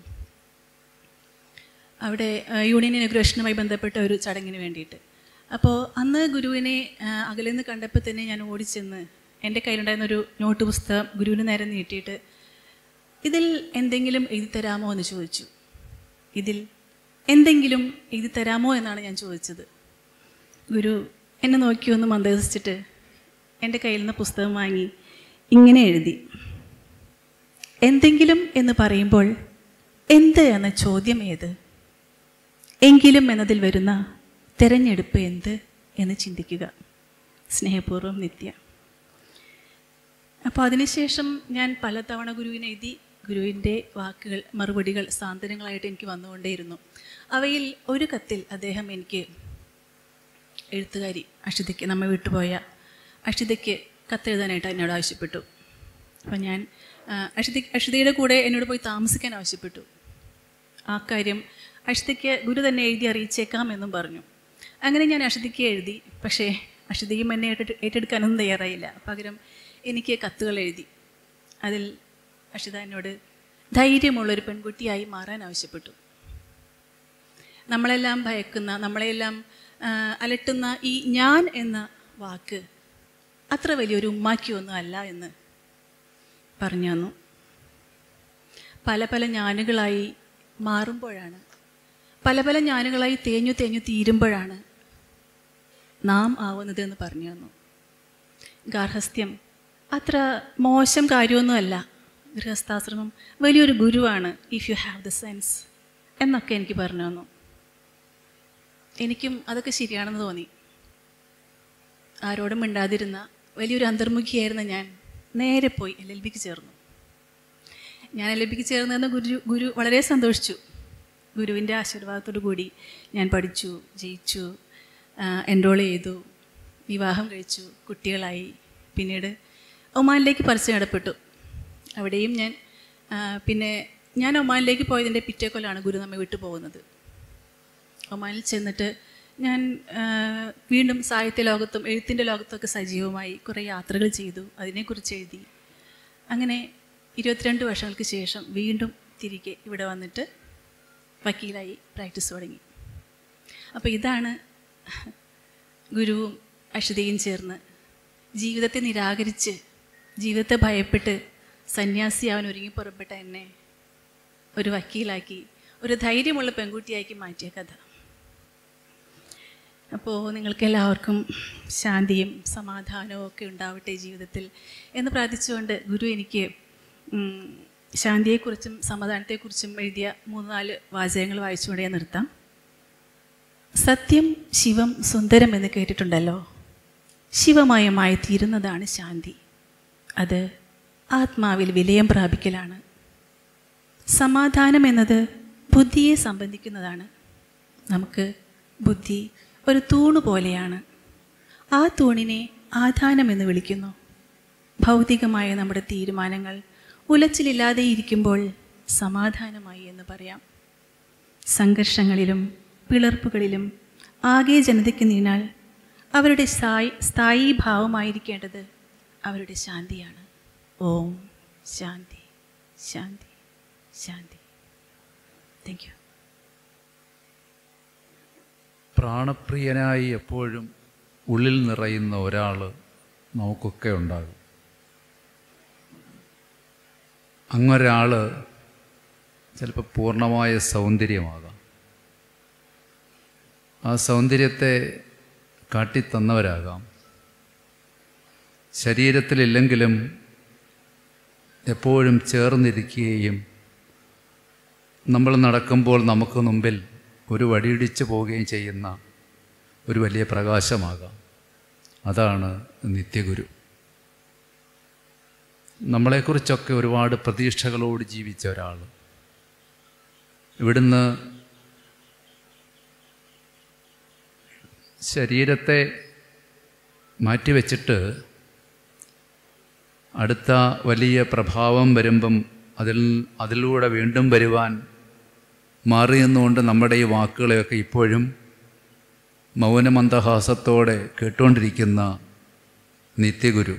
അവിടെ ഏഹ്, യൂണിയൻ ഇനഗ്രേഷനുമായി ബന്ധപ്പെട്ട ഒരു ചടങ്ങിന് വേണ്ടിയിട്ട് അപ്പോൾ അന്ന് ഗുരുവിനെ ഏഹ്, അകലെ നിന്ന് കണ്ടപ്പോൾ തന്നെ ഞാൻ ഓടിച്ചെന്ന് എൻ്റെ കയ്യിലുണ്ടായിരുന്ന ഒരു നോട്ട് പുസ്തകം ഗുരുവിന് നേരെ നീട്ടിയിട്ട് ഇതിൽ എന്തെങ്കിലും എഴുതി തരാമോ എന്ന് ചോദിച്ചു ഇതിൽ എന്തെങ്കിലും എഴുതി തരാമോ എന്നാണ് ഞാൻ ചോദിച്ചത് ഗുരു എന്നെ നോക്കി ഒന്ന് മന്ദഹസിച്ചിട്ട് എൻ്റെ കയ്യിൽ നിന്ന് പുസ്തകം വാങ്ങി ഇങ്ങനെ എഴുതി എന്തെങ്കിലും എന്ന് പറയുമ്പോൾ എന്ത് എന്ന ചോദ്യം ഏത് എങ്കിലും എന്നതിൽ വരുന്ന തിരഞ്ഞെടുപ്പ് എന്ത് എന്ന് ചിന്തിക്കുക സ്നേഹപൂർവ്വം നിത്യ അപ്പോൾ അതിനുശേഷം ഞാൻ പലതവണ ഗുരുവിനെ എഴുതി ഗുരുവിൻ്റെ വാക്കുകൾ മറുപടികൾ സാന്ത്വനങ്ങളായിട്ട് എനിക്ക് വന്നുകൊണ്ടേയിരുന്നു അവയിൽ ഒരു കത്തിൽ അദ്ദേഹം എനിക്ക് എഴുത്തുകാരി അക്ഷിതയ്ക്ക് നമ്മെ വിട്ടുപോയ അക്ഷിതയ്ക്ക് കത്തെഴുതാനായിട്ട് എന്നോട് ആവശ്യപ്പെട്ടു അപ്പം ഞാൻ ആ, അക്ഷിത അക്ഷിതയുടെ കൂടെ എന്നോട് പോയി താമസിക്കാൻ ആവശ്യപ്പെട്ടു ആ കാര്യം അക്ഷിതയ്ക്ക് ഗുരു തന്നെ എഴുതി അറിയിച്ചേക്കാം എന്നും പറഞ്ഞു അങ്ങനെ ഞാൻ അക്ഷിതയ്ക്ക് എഴുതി പക്ഷേ അക്ഷിതയും എന്നെ ഏറ്റെടു ഏറ്റെടുക്കാനൊന്നും തയ്യാറായില്ല പകരം എനിക്ക് കത്തുകൾ എഴുതി അതിൽ അക്ഷിത എന്നോട് ധൈര്യമുള്ളൊരു പെൺകുട്ടിയായി മാറാൻ ആവശ്യപ്പെട്ടു നമ്മളെല്ലാം ഭയക്കുന്ന നമ്മളെല്ലാം ആ, അലട്ടുന്ന ഈ ഞാൻ എന്ന വാക്ക് അത്ര വലിയൊരു ഉമ്മാക്കിയൊന്നും അല്ല എന്ന് പറഞ്ഞു തന്നു പല പല ഞാനുകളായി മാറുമ്പോഴാണ് പല പല ഞാനുകളായി തേഞ്ഞു തേഞ്ഞു തീരുമ്പോഴാണ് നാം ആവുന്നത് എന്ന് പറഞ്ഞു തന്നു ഗാർഹസ്ഥ്യം അത്ര മോശം കാര്യമൊന്നുമല്ല ഗൃഹസ്ഥാശ്രമം വലിയൊരു ഗുരുവാണ് if you have the sense എന്നൊക്കെ എനിക്ക് പറഞ്ഞു തന്നു എനിക്കും അതൊക്കെ ശരിയാണെന്ന് തോന്നി ആരോടും മിണ്ടാതിരുന്ന വലിയൊരു അന്തർമുഖിയായിരുന്ന ഞാൻ നേരെ പോയി എൽ എൽ ബിക്ക് ചേർന്നു ഞാൻ എൽ എൽ ബിക്ക് ചേർന്നതെന്ന് ഗുരു ഗുരു വളരെ സന്തോഷിച്ചു ഗുരുവിൻ്റെ ആശീർവാദത്തോടു കൂടി ഞാൻ പഠിച്ചു ജയിച്ചു എൻറോൾ ചെയ്തു വിവാഹം കഴിച്ചു കുട്ടികളായി പിന്നീട് ഒമാനിലേക്ക് പരസ്യം ഇടപെട്ടു അവിടെയും ഞാൻ ആ, പിന്നെ ഞാൻ ഒമാനിലേക്ക് പോയതിൻ്റെ പിറ്റേ കൊല്ലാണ് ഗുരു നമ്മെ വിട്ടു പോകുന്നത് ഒമാനിൽ ചെന്നിട്ട് ഞാൻ ആ, വീണ്ടും സാഹിത്യ ലോകത്തും എഴുത്തിൻ്റെ ലോകത്തൊക്കെ സജീവമായി കുറേ യാത്രകൾ ചെയ്തു അതിനെക്കുറിച്ച് എഴുതി അങ്ങനെ ഇരുപത്തിരണ്ട് വർഷങ്ങൾക്ക് ശേഷം വീണ്ടും തിരികെ ഇവിടെ വന്നിട്ട് വക്കീലായി പ്രാക്ടീസ് തുടങ്ങി അപ്പോൾ ഇതാണ് ഗുരുവും അക്ഷിതയും ചേർന്ന് ജീവിതത്തെ നിരാകരിച്ച് ജീവിതത്തെ ഭയപ്പെട്ട് സന്യാസിയാവാൻ ഒരുങ്ങി പുറപ്പെട്ട എന്നെ ഒരു വക്കീലാക്കി ഒരു ധൈര്യമുള്ള പെൺകുട്ടിയാക്കി മാറ്റിയ കഥ അപ്പോൾ നിങ്ങൾക്ക് എല്ലാവർക്കും ശാന്തിയും സമാധാനവും ഒക്കെ ഉണ്ടാവട്ടെ ജീവിതത്തിൽ എന്ന് പ്രാർത്ഥിച്ചുകൊണ്ട് ഗുരു എനിക്ക് ഉം, ശാന്തിയെക്കുറിച്ചും സമാധാനത്തെക്കുറിച്ചും എഴുതിയ മൂന്ന് നാല് വാചകങ്ങൾ വായിച്ചുകൊണ്ട് ഞാൻ നിർത്താം സത്യം ശിവം സുന്ദരം എന്ന് കേട്ടിട്ടുണ്ടല്ലോ ശിവമയമായി തീരുന്നതാണ് ശാന്തി അത് ആത്മാവിൽ വിലയം പ്രാപിക്കലാണ് സമാധാനം എന്നത് ബുദ്ധിയെ സംബന്ധിക്കുന്നതാണ് നമുക്ക് ബുദ്ധി ഒരു തൂണ് പോലെയാണ് ആ തൂണിനെ ആധാനം എന്ന് വിളിക്കുന്നു ഭൗതികമായ നമ്മുടെ തീരുമാനങ്ങൾ ഉലച്ചിലില്ലാതെ ഇരിക്കുമ്പോൾ സമാധാനമായി എന്ന് പറയാം സംഘർഷങ്ങളിലും പിളർപ്പുകളിലും ആകെ ജനതയ്ക്ക് നീണാൽ അവരുടെ സ്ഥായി സ്ഥായീ ഭാവമായിരിക്കേണ്ടത് അവരുടെ ശാന്തിയാണ് ഓം ശാന്തി ശാന്തി ശാന്തി താങ്ക് യു പ്രാണപ്രിയനായി എപ്പോഴും ഉള്ളിൽ നിറയുന്ന ഒരാൾ നമുക്കൊക്കെ ഉണ്ടാകും അങ്ങൊരാൾ ചിലപ്പോൾ പൂർണ്ണമായ സൗന്ദര്യമാകാം ആ സൗന്ദര്യത്തെ കാട്ടിത്തന്നവരാകാം ശരീരത്തിലില്ലെങ്കിലും എപ്പോഴും ചേർന്നിരിക്കുകയും നമ്മൾ നടക്കുമ്പോൾ നമുക്ക് മുമ്പിൽ ഒരു വടിയിടിച്ച് പോവുകയും ചെയ്യുന്ന ഒരു വലിയ പ്രകാശമാകാം അതാണ് നിത്യഗുരു നമ്മളെക്കുറിച്ചൊക്കെ ഒരുപാട് പ്രതീക്ഷകളോട് ജീവിച്ച ഒരാൾ ഇവിടുന്ന് ശരീരത്തെ മാറ്റിവെച്ചിട്ട് അടുത്ത വലിയ പ്രഭാവം വരുമ്പം അതിൽ അതിലൂടെ വീണ്ടും വരുവാൻ മാറി നിന്നുകൊണ്ട് നമ്മുടെ ഈ വാക്കുകളെയൊക്കെ ഇപ്പോഴും മൗനമന്ദഹാസത്തോടെ കേട്ടുകൊണ്ടിരിക്കുന്ന നിത്യഗുരു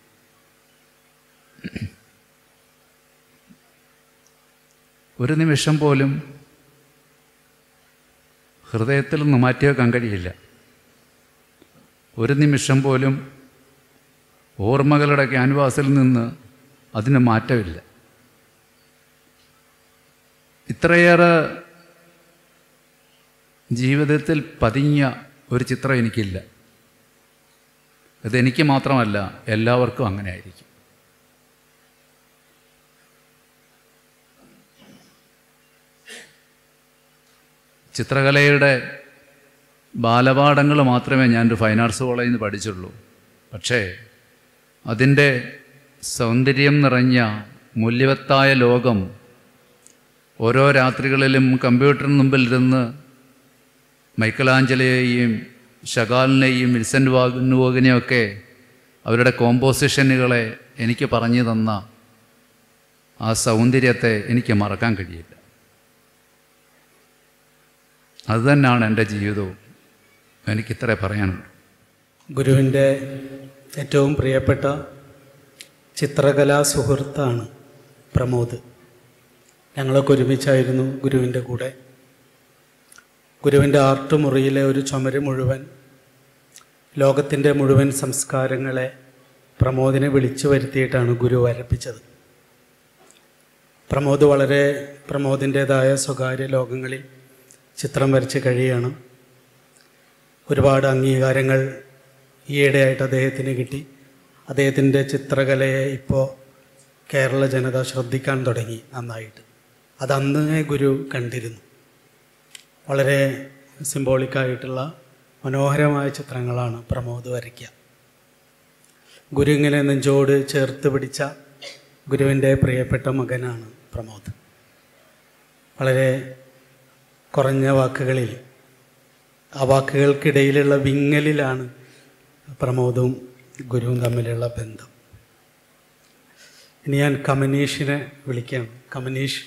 ഒരു നിമിഷം പോലും ഹൃദയത്തിൽ നിന്ന് മാറ്റിവെക്കാൻ കഴിയില്ല ഒരു നിമിഷം പോലും ഓർമ്മകളുടെ ക്യാൻവാസിൽ നിന്ന് അതിന് മാറ്റമില്ല ഇത്രയേറെ ജീവിതത്തിൽ പതിഞ്ഞ ഒരു ചിത്രം എനിക്കില്ല ഇതെനിക്ക് മാത്രമല്ല എല്ലാവർക്കും അങ്ങനെ ആയിരിക്കും ചിത്രകലയുടെ ബാലപാഠങ്ങൾ മാത്രമേ ഞാനൊരു ഫൈൻ ആർട്സ് കോളേജിൽ നിന്ന് പഠിച്ചുള്ളൂ പക്ഷേ അതിൻ്റെ സൗന്ദര്യം നിറഞ്ഞ മൂല്യവത്തായ ലോകം ഓരോ രാത്രികളിലും കമ്പ്യൂട്ടറിന് മുമ്പിലിരുന്ന് മൈക്കലാഞ്ചലയെയും ഷഗാലിനെയും വിൽസെൻ്റ് വാഗുനുവോഗിനെയൊക്കെ അവരുടെ കോമ്പോസിഷനുകളെ എനിക്ക് പറഞ്ഞു തന്ന ആ സൗന്ദര്യത്തെ എനിക്ക് മറക്കാൻ കഴിയില്ല അതുതന്നെയാണ് എൻ്റെ ജീവിതവും എനിക്കിത്രേ പറയാനുള്ളൂ ഗുരുവിൻ്റെ ഏറ്റവും പ്രിയപ്പെട്ട ചിത്രകലാ സുഹൃത്താണ് പ്രമോദ് ഞങ്ങളൊക്കെ ഒരുമിച്ചായിരുന്നു ഗുരുവിൻ്റെ കൂടെ ഗുരുവിൻ്റെ ആർട്ട് മുറിയിലെ ഒരു ചുമര് മുഴുവൻ ലോകത്തിൻ്റെ മുഴുവൻ സംസ്കാരങ്ങളെ പ്രമോദിനെ വിളിച്ചു വരുത്തിയിട്ടാണ് ഗുരു വരപ്പിച്ചത് പ്രമോദ് വളരെ പ്രമോദിൻ്റേതായ സ്വകാര്യ ലോകങ്ങളിൽ ചിത്രം വരച്ച് കഴിയാണ് ഒരുപാട് അംഗീകാരങ്ങൾ ഈയിടെയായിട്ട് അദ്ദേഹത്തിന് കിട്ടി അദ്ദേഹത്തിൻ്റെ ചിത്രകലയെ ഇപ്പോൾ കേരള ജനത ശ്രദ്ധിക്കാൻ തുടങ്ങി നന്നായിട്ട് അത് അന്നേ ഗുരു കണ്ടിരുന്നു വളരെ സിംബോളിക്കായിട്ടുള്ള മനോഹരമായ ചിത്രങ്ങളാണ് പ്രമോദ് വരയ്ക്കുക ഗുരു ഇങ്ങനെ നെഞ്ചോട് ചേർത്ത് പിടിച്ച ഗുരുവിൻ്റെ പ്രിയപ്പെട്ട മകനാണ് പ്രമോദ് വളരെ കുറഞ്ഞ വാക്കുകളിൽ ആ വാക്കുകൾക്കിടയിലുള്ള വിങ്ങലിലാണ് പ്രമോദവും ഗുരുവും തമ്മിലുള്ള ബന്ധം ഇനി ഞാൻ കമനീഷിനെ വിളിക്കാം കമനീഷ്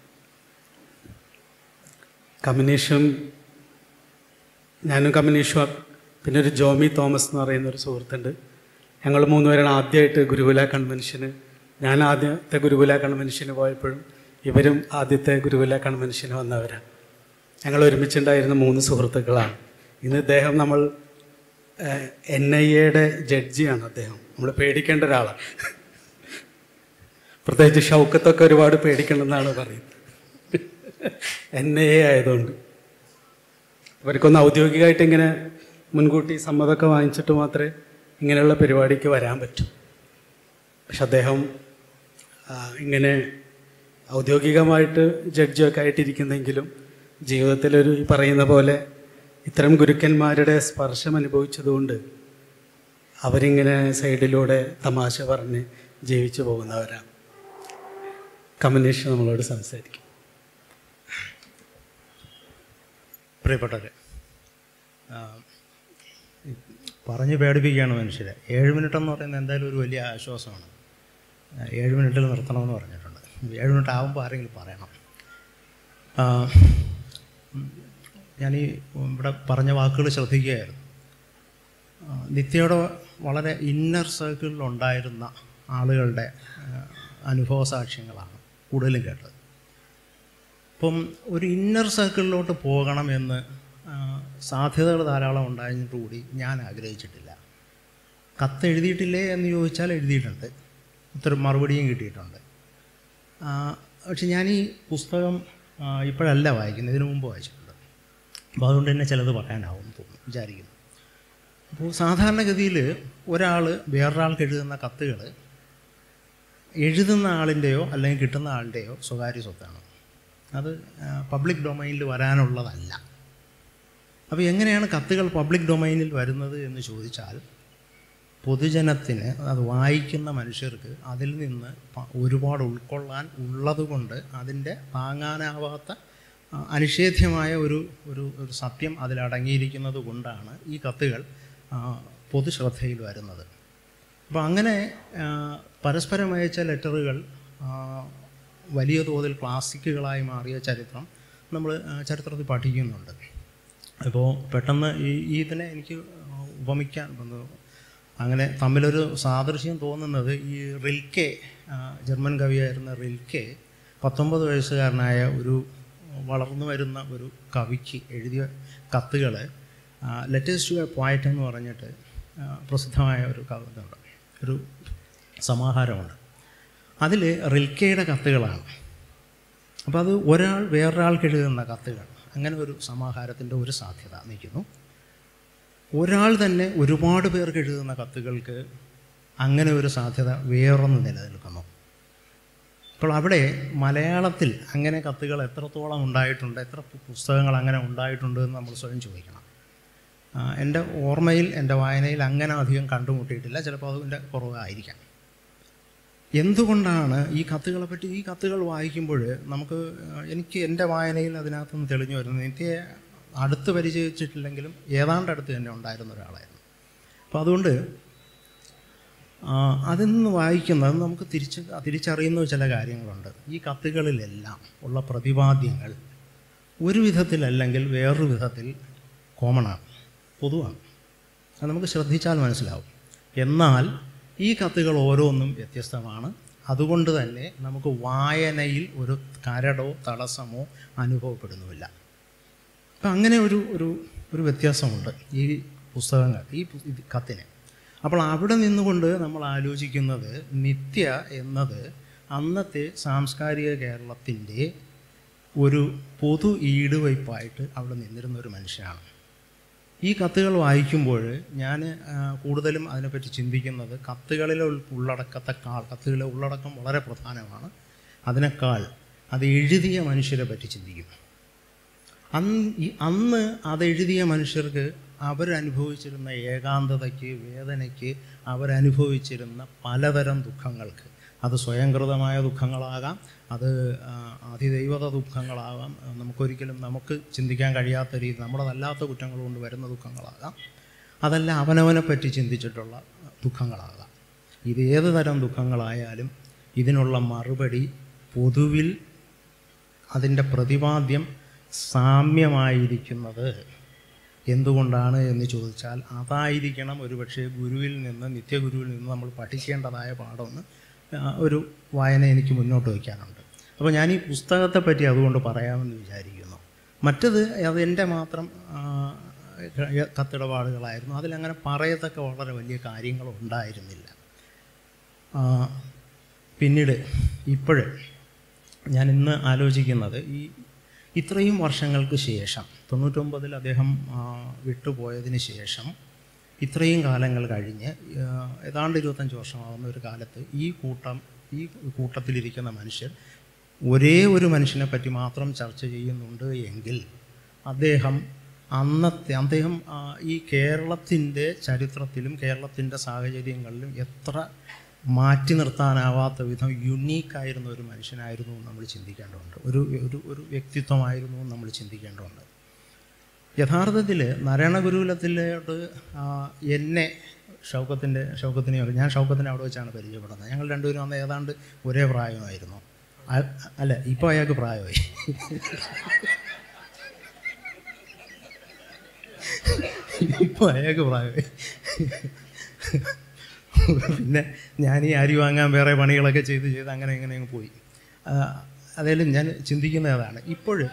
കമനീഷും ഞാനും കമനീഷും പിന്നെ ഒരു ജോമി തോമസ് എന്ന് പറയുന്ന ഒരു സുഹൃത്തുണ്ട് ഞങ്ങൾ മൂന്നുപേരാണ് ആദ്യമായിട്ട് ഗുരുകുല കൺവെൻഷന് ഞാൻ ആദ്യത്തെ ഗുരുകുല കൺവെൻഷന് പോയപ്പോഴും ഇവരും ആദ്യത്തെ ഗുരുകുല കൺവെൻഷന് വന്നവരാണ് ഞങ്ങൾ ഒരുമിച്ചുണ്ടായിരുന്ന മൂന്ന് സുഹൃത്തുക്കളാണ് ഇന്ന് ഇദ്ദേഹം നമ്മൾ എൻ ഐ എയുടെ ജഡ്ജിയാണ് അദ്ദേഹം നമ്മൾ പേടിക്കേണ്ട ഒരാളാണ് പ്രത്യേകിച്ച് ഷൗക്കത്തൊക്കെ ഒരുപാട് പേടിക്കണമെന്നാണ് പറയുന്നത് എൻ ഐ എ ആയതുകൊണ്ട് ഇവർക്കൊന്ന് ഔദ്യോഗികമായിട്ട് ഇങ്ങനെ മുൻകൂട്ടി സമ്മതമൊക്കെ വാങ്ങിച്ചിട്ട് മാത്രമേ ഇങ്ങനെയുള്ള പരിപാടിക്ക് വരാൻ പറ്റൂ പക്ഷെ അദ്ദേഹം ആ, ഇങ്ങനെ ഔദ്യോഗികമായിട്ട് ജഡ്ജിയൊക്കെ ആയിട്ടിരിക്കുന്നെങ്കിലും ജീവിതത്തിലൊരു ഈ പറയുന്ന പോലെ ഇത്തരം ഗുരുക്കന്മാരുടെ സ്പർശം അനുഭവിച്ചതുകൊണ്ട് അവരിങ്ങനെ സൈഡിലൂടെ തമാശ പറഞ്ഞ് ജീവിച്ചു പോകുന്നവരാണ് കമനീഷ് നമ്മളോട് സംസാരിക്കും പ്രിയപ്പെട്ടവരെ ആ, പറഞ്ഞ് പേടിപ്പിക്കുകയാണ് മനുഷ്യരെ ഏഴ് മിനിറ്റ് എന്ന് പറയുന്നത് എന്തായാലും ഒരു വലിയ ആശ്വാസമാണ് ആ, ഏഴ് മിനിറ്റിൽ നിർത്തണമെന്ന് പറഞ്ഞിട്ടുണ്ട് ഏഴ് മിനിറ്റ് ആകുമ്പോൾ ആരെങ്കിലും പറയണം ആ, ഉം, ഞാൻ ഈ ഇവിടെ പറഞ്ഞ വാക്കുകൾ ശ്രദ്ധിക്കുകയായിരുന്നു ആ, നിത്യയുടെ വളരെ ഇന്നർ സർക്കിളിലുണ്ടായിരുന്ന ആളുകളുടെ ആ, അനുഭവ സാക്ഷ്യങ്ങളാണ് കൂടുതലും കേട്ടത് അപ്പം ഒരു ഇന്നർ സർക്കിളിലോട്ട് പോകണമെന്ന് ആ, സാധ്യതകൾ ധാരാളം ഉണ്ടായിട്ട് കൂടി ഞാൻ ആഗ്രഹിച്ചിട്ടില്ല കത്ത് എഴുതിയിട്ടില്ലേ എന്ന് ചോദിച്ചാൽ എഴുതിയിട്ടുണ്ട് ഉത്തരം മറുപടിയും കിട്ടിയിട്ടുണ്ട് ആ, പക്ഷെ ഞാൻ ഈ പുസ്തകം ആ, ഇപ്പോഴല്ല വായിക്കുന്നത് ഇതിനു മുമ്പ് വായിച്ചിട്ടുണ്ട് അപ്പോൾ അതുകൊണ്ട് തന്നെ ചിലത് പറയാനാവും എന്ന് തോന്നുന്നു വിചാരിക്കുന്നു അപ്പോൾ സാധാരണഗതിയിൽ ഒരാൾ വേറൊരാൾക്ക് എഴുതുന്ന കത്തുകൾ എഴുതുന്ന ആളിൻ്റെയോ അല്ലെങ്കിൽ കിട്ടുന്ന ആളുടെയോ സ്വകാര്യ സ്വത്താണ് അത് പബ്ലിക് ഡൊമൈനിൽ വരാനുള്ളതല്ല അപ്പോൾ എങ്ങനെയാണ് കത്തുകൾ പബ്ലിക് ഡൊമൈനിൽ വരുന്നത് എന്ന് ചോദിച്ചാൽ പൊതുജനത്തിന് അത് വായിക്കുന്ന മനുഷ്യർക്ക് അതിൽ നിന്ന് പ- ഒരുപാട് ഉൾക്കൊള്ളാൻ ഉള്ളതുകൊണ്ട് അതിൻ്റെ താങ്ങാനാവാത്ത ആ, അനിഷേധ്യമായ ഒരു ഒരു ഒരു സത്യം അതിലടങ്ങിയിരിക്കുന്നത് കൊണ്ടാണ് ഈ കത്തുകൾ ആ, പൊതുശ്രദ്ധയിൽ വരുന്നത് അപ്പോൾ അങ്ങനെ ആ, പരസ്പരം അയച്ച ലെറ്ററുകൾ ആ, വലിയ തോതിൽ ക്ലാസിക്കുകളായി മാറിയ ചരിത്രം നമ്മൾ ചരിത്രത്തിൽ പഠിക്കുന്നുണ്ട് അപ്പോൾ പെട്ടെന്ന് ഈ ഈ ഇതിനെ എനിക്ക് ഉപമിക്കാൻ വന്നു അങ്ങനെ തമ്മിലൊരു സാദൃശ്യം തോന്നുന്നത് ഈ റിൽക്കെ ആ, ജർമ്മൻ കവിയായിരുന്ന റിൽക്കെ പത്തൊമ്പത് വയസ്സുകാരനായ ഒരു വളർന്നു വരുന്ന ഒരു കവിക്ക് എഴുതിയ കത്തുകൾ ലെറ്റേഴ്സ് ടു എ പോയറ്റ് എന്ന് പറഞ്ഞിട്ട് ആ, പ്രസിദ്ധമായ ഒരു കവിതയുണ്ട് ഒരു സമാഹാരമുണ്ട് അതിൽ റിൽക്കയുടെ കത്തുകളാണ് അപ്പോൾ അത് ഒരാൾ വേറൊരാൾക്ക് എഴുതുന്ന കത്തുകൾ അങ്ങനെ ഒരു സമാഹാരത്തിൻ്റെ ഒരു സാധ്യത നിൽക്കുന്നു ഒരാൾ തന്നെ ഒരുപാട് പേർക്ക് എഴുതുന്ന കത്തുകൾക്ക് അങ്ങനെ ഒരു സാധ്യത വേറൊന്ന് നിലനിൽക്കുന്നു അപ്പോൾ അവിടെ മലയാളത്തിൽ അങ്ങനെ കത്തുകൾ എത്രത്തോളം ഉണ്ടായിട്ടുണ്ട് എത്ര പു- പുസ്തകങ്ങൾ അങ്ങനെ ഉണ്ടായിട്ടുണ്ട് എന്ന് നമ്മൾ സ്വയം ചോദിക്കണം ആ, എൻ്റെ ഓർമ്മയിൽ എൻ്റെ വായനയിൽ അങ്ങനെ അധികം കണ്ടുമുട്ടിയിട്ടില്ല ചിലപ്പോൾ അതിൻ്റെ കുറവായിരിക്കാം എന്തുകൊണ്ടാണ് ഈ കത്തുകളെ പറ്റി ഈ കത്തുകൾ വായിക്കുമ്പോൾ നമുക്ക് ആ, എനിക്ക് എൻ്റെ വായനയിൽ അതിനകത്തുനിന്ന് തെളിഞ്ഞു വരുന്നത് നിത്യയെ അടുത്ത് പരിചയിച്ചിട്ടില്ലെങ്കിലും ഏതാണ്ട് അടുത്ത് തന്നെ ഉണ്ടായിരുന്ന ഒരാളായിരുന്നു അപ്പോൾ അതുകൊണ്ട് ആ, അതിൽ നിന്ന് വായിക്കുന്നത് നമുക്ക് തിരിച്ച് തിരിച്ചറിയുന്ന ചില കാര്യങ്ങളുണ്ട് ഈ കത്തുകളിലെല്ലാം ഉള്ള പ്രതിപാദ്യങ്ങൾ ഒരു വിധത്തിലല്ലെങ്കിൽ വേറൊരു വിധത്തിൽ കോമണാണ് പൊതുവാണ് അത് നമുക്ക് ശ്രദ്ധിച്ചാൽ മനസ്സിലാവും എന്നാൽ ഈ കത്തുകൾ ഓരോന്നും വ്യത്യസ്തമാണ് അതുകൊണ്ട് തന്നെ നമുക്ക് വായനയിൽ ഒരു കരടോ തടസ്സമോ അനുഭവപ്പെടുന്നുമില്ല അപ്പം അങ്ങനെ ഒരു ഒരു ഒരു വ്യത്യാസമുണ്ട് ഈ പുസ്തകങ്ങൾ ഈ പു- ഇത് കത്തിന് അപ്പോൾ അവിടെ നിന്നുകൊണ്ട് നമ്മൾ ആലോചിക്കുന്നത് നിത്യ എന്നത് അന്നത്തെ സാംസ്കാരിക കേരളത്തിൻ്റെ ഒരു പൊതു ഈടുവയ്പായിട്ട് അവിടെ നിന്നിരുന്ന ഒരു മനുഷ്യനാണ് ഈ കത്തുകൾ വായിക്കുമ്പോൾ ഞാൻ ആ, കൂടുതലും അതിനെപ്പറ്റി ചിന്തിക്കുന്നത് കത്തുകളിലെ ഉൾ- ഉള്ളടക്കത്തെക്കാൾ കത്തുകളിലെ ഉള്ളടക്കം വളരെ പ്രധാനമാണ് അതിനേക്കാൾ അത് എഴുതിയ മനുഷ്യരെ പറ്റി ചിന്തിക്കും അന്ന് ഈ- അന്ന് അതെഴുതിയ മനുഷ്യർക്ക് അവരനുഭവിച്ചിരുന്ന ഏകാന്തതയ്ക്ക് വേദനയ്ക്ക് അവരനുഭവിച്ചിരുന്ന പലതരം ദുഃഖങ്ങൾക്ക് അത് സ്വയംകൃതമായ ദുഃഖങ്ങളാകാം അത് ആ, അതിദൈവത ദുഃഖങ്ങളാകാം ആ, നമുക്കൊരിക്കലും നമുക്ക് ചിന്തിക്കാൻ കഴിയാത്ത രീതി നമ്മുടേതല്ലാത്ത കുറ്റങ്ങൾ കൊണ്ട് വരുന്ന ദുഃഖങ്ങളാകാം അതല്ല അവനവനെ പറ്റി ചിന്തിച്ചിട്ടുള്ള ദുഃഖങ്ങളാകാം ഇത് ഏത് തരം ദുഃഖങ്ങളായാലും ഇതിനുള്ള മറുപടി പൊതുവിൽ അതിൻ്റെ പ്രതിപാദ്യം സാമ്യമായിരിക്കുന്നത് എന്തുകൊണ്ടാണ് എന്ന് ചോദിച്ചാൽ അതായിരിക്കണം ഒരുപക്ഷെ ഗുരുവിൽ നിന്ന് നിത്യഗുരുവിൽ നിന്ന് നമ്മൾ പഠിക്കേണ്ടതായ പാഠമെന്ന് ആ, ഒരു വായന എനിക്ക് മുന്നോട്ട് വയ്ക്കാനുണ്ട് അപ്പോൾ ഞാൻ ഈ പുസ്തകത്തെ പറ്റി അതുകൊണ്ട് പറയാമെന്ന് വിചാരിക്കുന്നു മറ്റത് അത് എൻ്റെ മാത്രം ആ, കത്തിടപാടുകളായിരുന്നു അതിലങ്ങനെ പറയത്തക്ക വളരെ വലിയ കാര്യങ്ങളുണ്ടായിരുന്നില്ല ആ, പിന്നീട് ഇപ്പോഴ് ഞാൻ ഇന്ന് ആലോചിക്കുന്നത് ഈ ഇത്രയും വർഷങ്ങൾക്ക് ശേഷം തൊണ്ണൂറ്റൊമ്പതിൽ അദ്ദേഹം ആ, വിട്ടുപോയതിന് ശേഷം ഇത്രയും കാലങ്ങൾ കഴിഞ്ഞ് ആ, ഏതാണ്ട് ഇരുപത്തഞ്ച് വർഷമാകുന്ന ഒരു കാലത്ത് ഈ കൂട്ടം ഈ കൂട്ടത്തിലിരിക്കുന്ന മനുഷ്യർ ഒരേ ഒരു മനുഷ്യനെ പറ്റി മാത്രം ചർച്ച ചെയ്യുന്നുണ്ട് എങ്കിൽ അദ്ദേഹം അന്നത്തെ അദ്ദേഹം ആ, ഈ കേരളത്തിൻ്റെ ചരിത്രത്തിലും കേരളത്തിൻ്റെ സാഹചര്യങ്ങളിലും എത്ര മാറ്റി നിർത്താനാവാത്ത വിധം യുണീക്കായിരുന്ന ഒരു മനുഷ്യനായിരുന്നു എന്ന് നമ്മൾ ചിന്തിക്കേണ്ടതുണ്ട് ഒരു ഒരു ഒരു വ്യക്തിത്വമായിരുന്നു എന്ന് നമ്മൾ ചിന്തിക്കേണ്ടതുണ്ട് യഥാർത്ഥത്തിൽ നാരായണ ഗുരുകുലത്തിലോട്ട് ആ, എന്നെ ഷൗക്കത്തിൻ്റെ ഷൗക്കത്തിനെയൊക്കെ ഞാൻ ഷൗക്കത്തിനെ അവിടെ വെച്ചാണ് പരിചയപ്പെടുന്നത് ഞങ്ങൾ രണ്ടുപേരും അന്ന് ഏതാണ്ട് ഒരേ പ്രായമായിരുന്നു അ- അല്ല ഇപ്പോൾ അയാൾക്ക് പ്രായമായി ഇപ്പോൾ അയാൾക്ക് പ്രായമായി പിന്നെ ഞാൻ ഈ അരി വാങ്ങാൻ വേറെ പണികളൊക്കെ ചെയ്ത് ചെയ്ത് അങ്ങനെ ഇങ്ങനെ അങ്ങ് പോയി ആ, അതേലും ഞാൻ ചിന്തിക്കുന്നത് അതാണ് ഇപ്പോഴും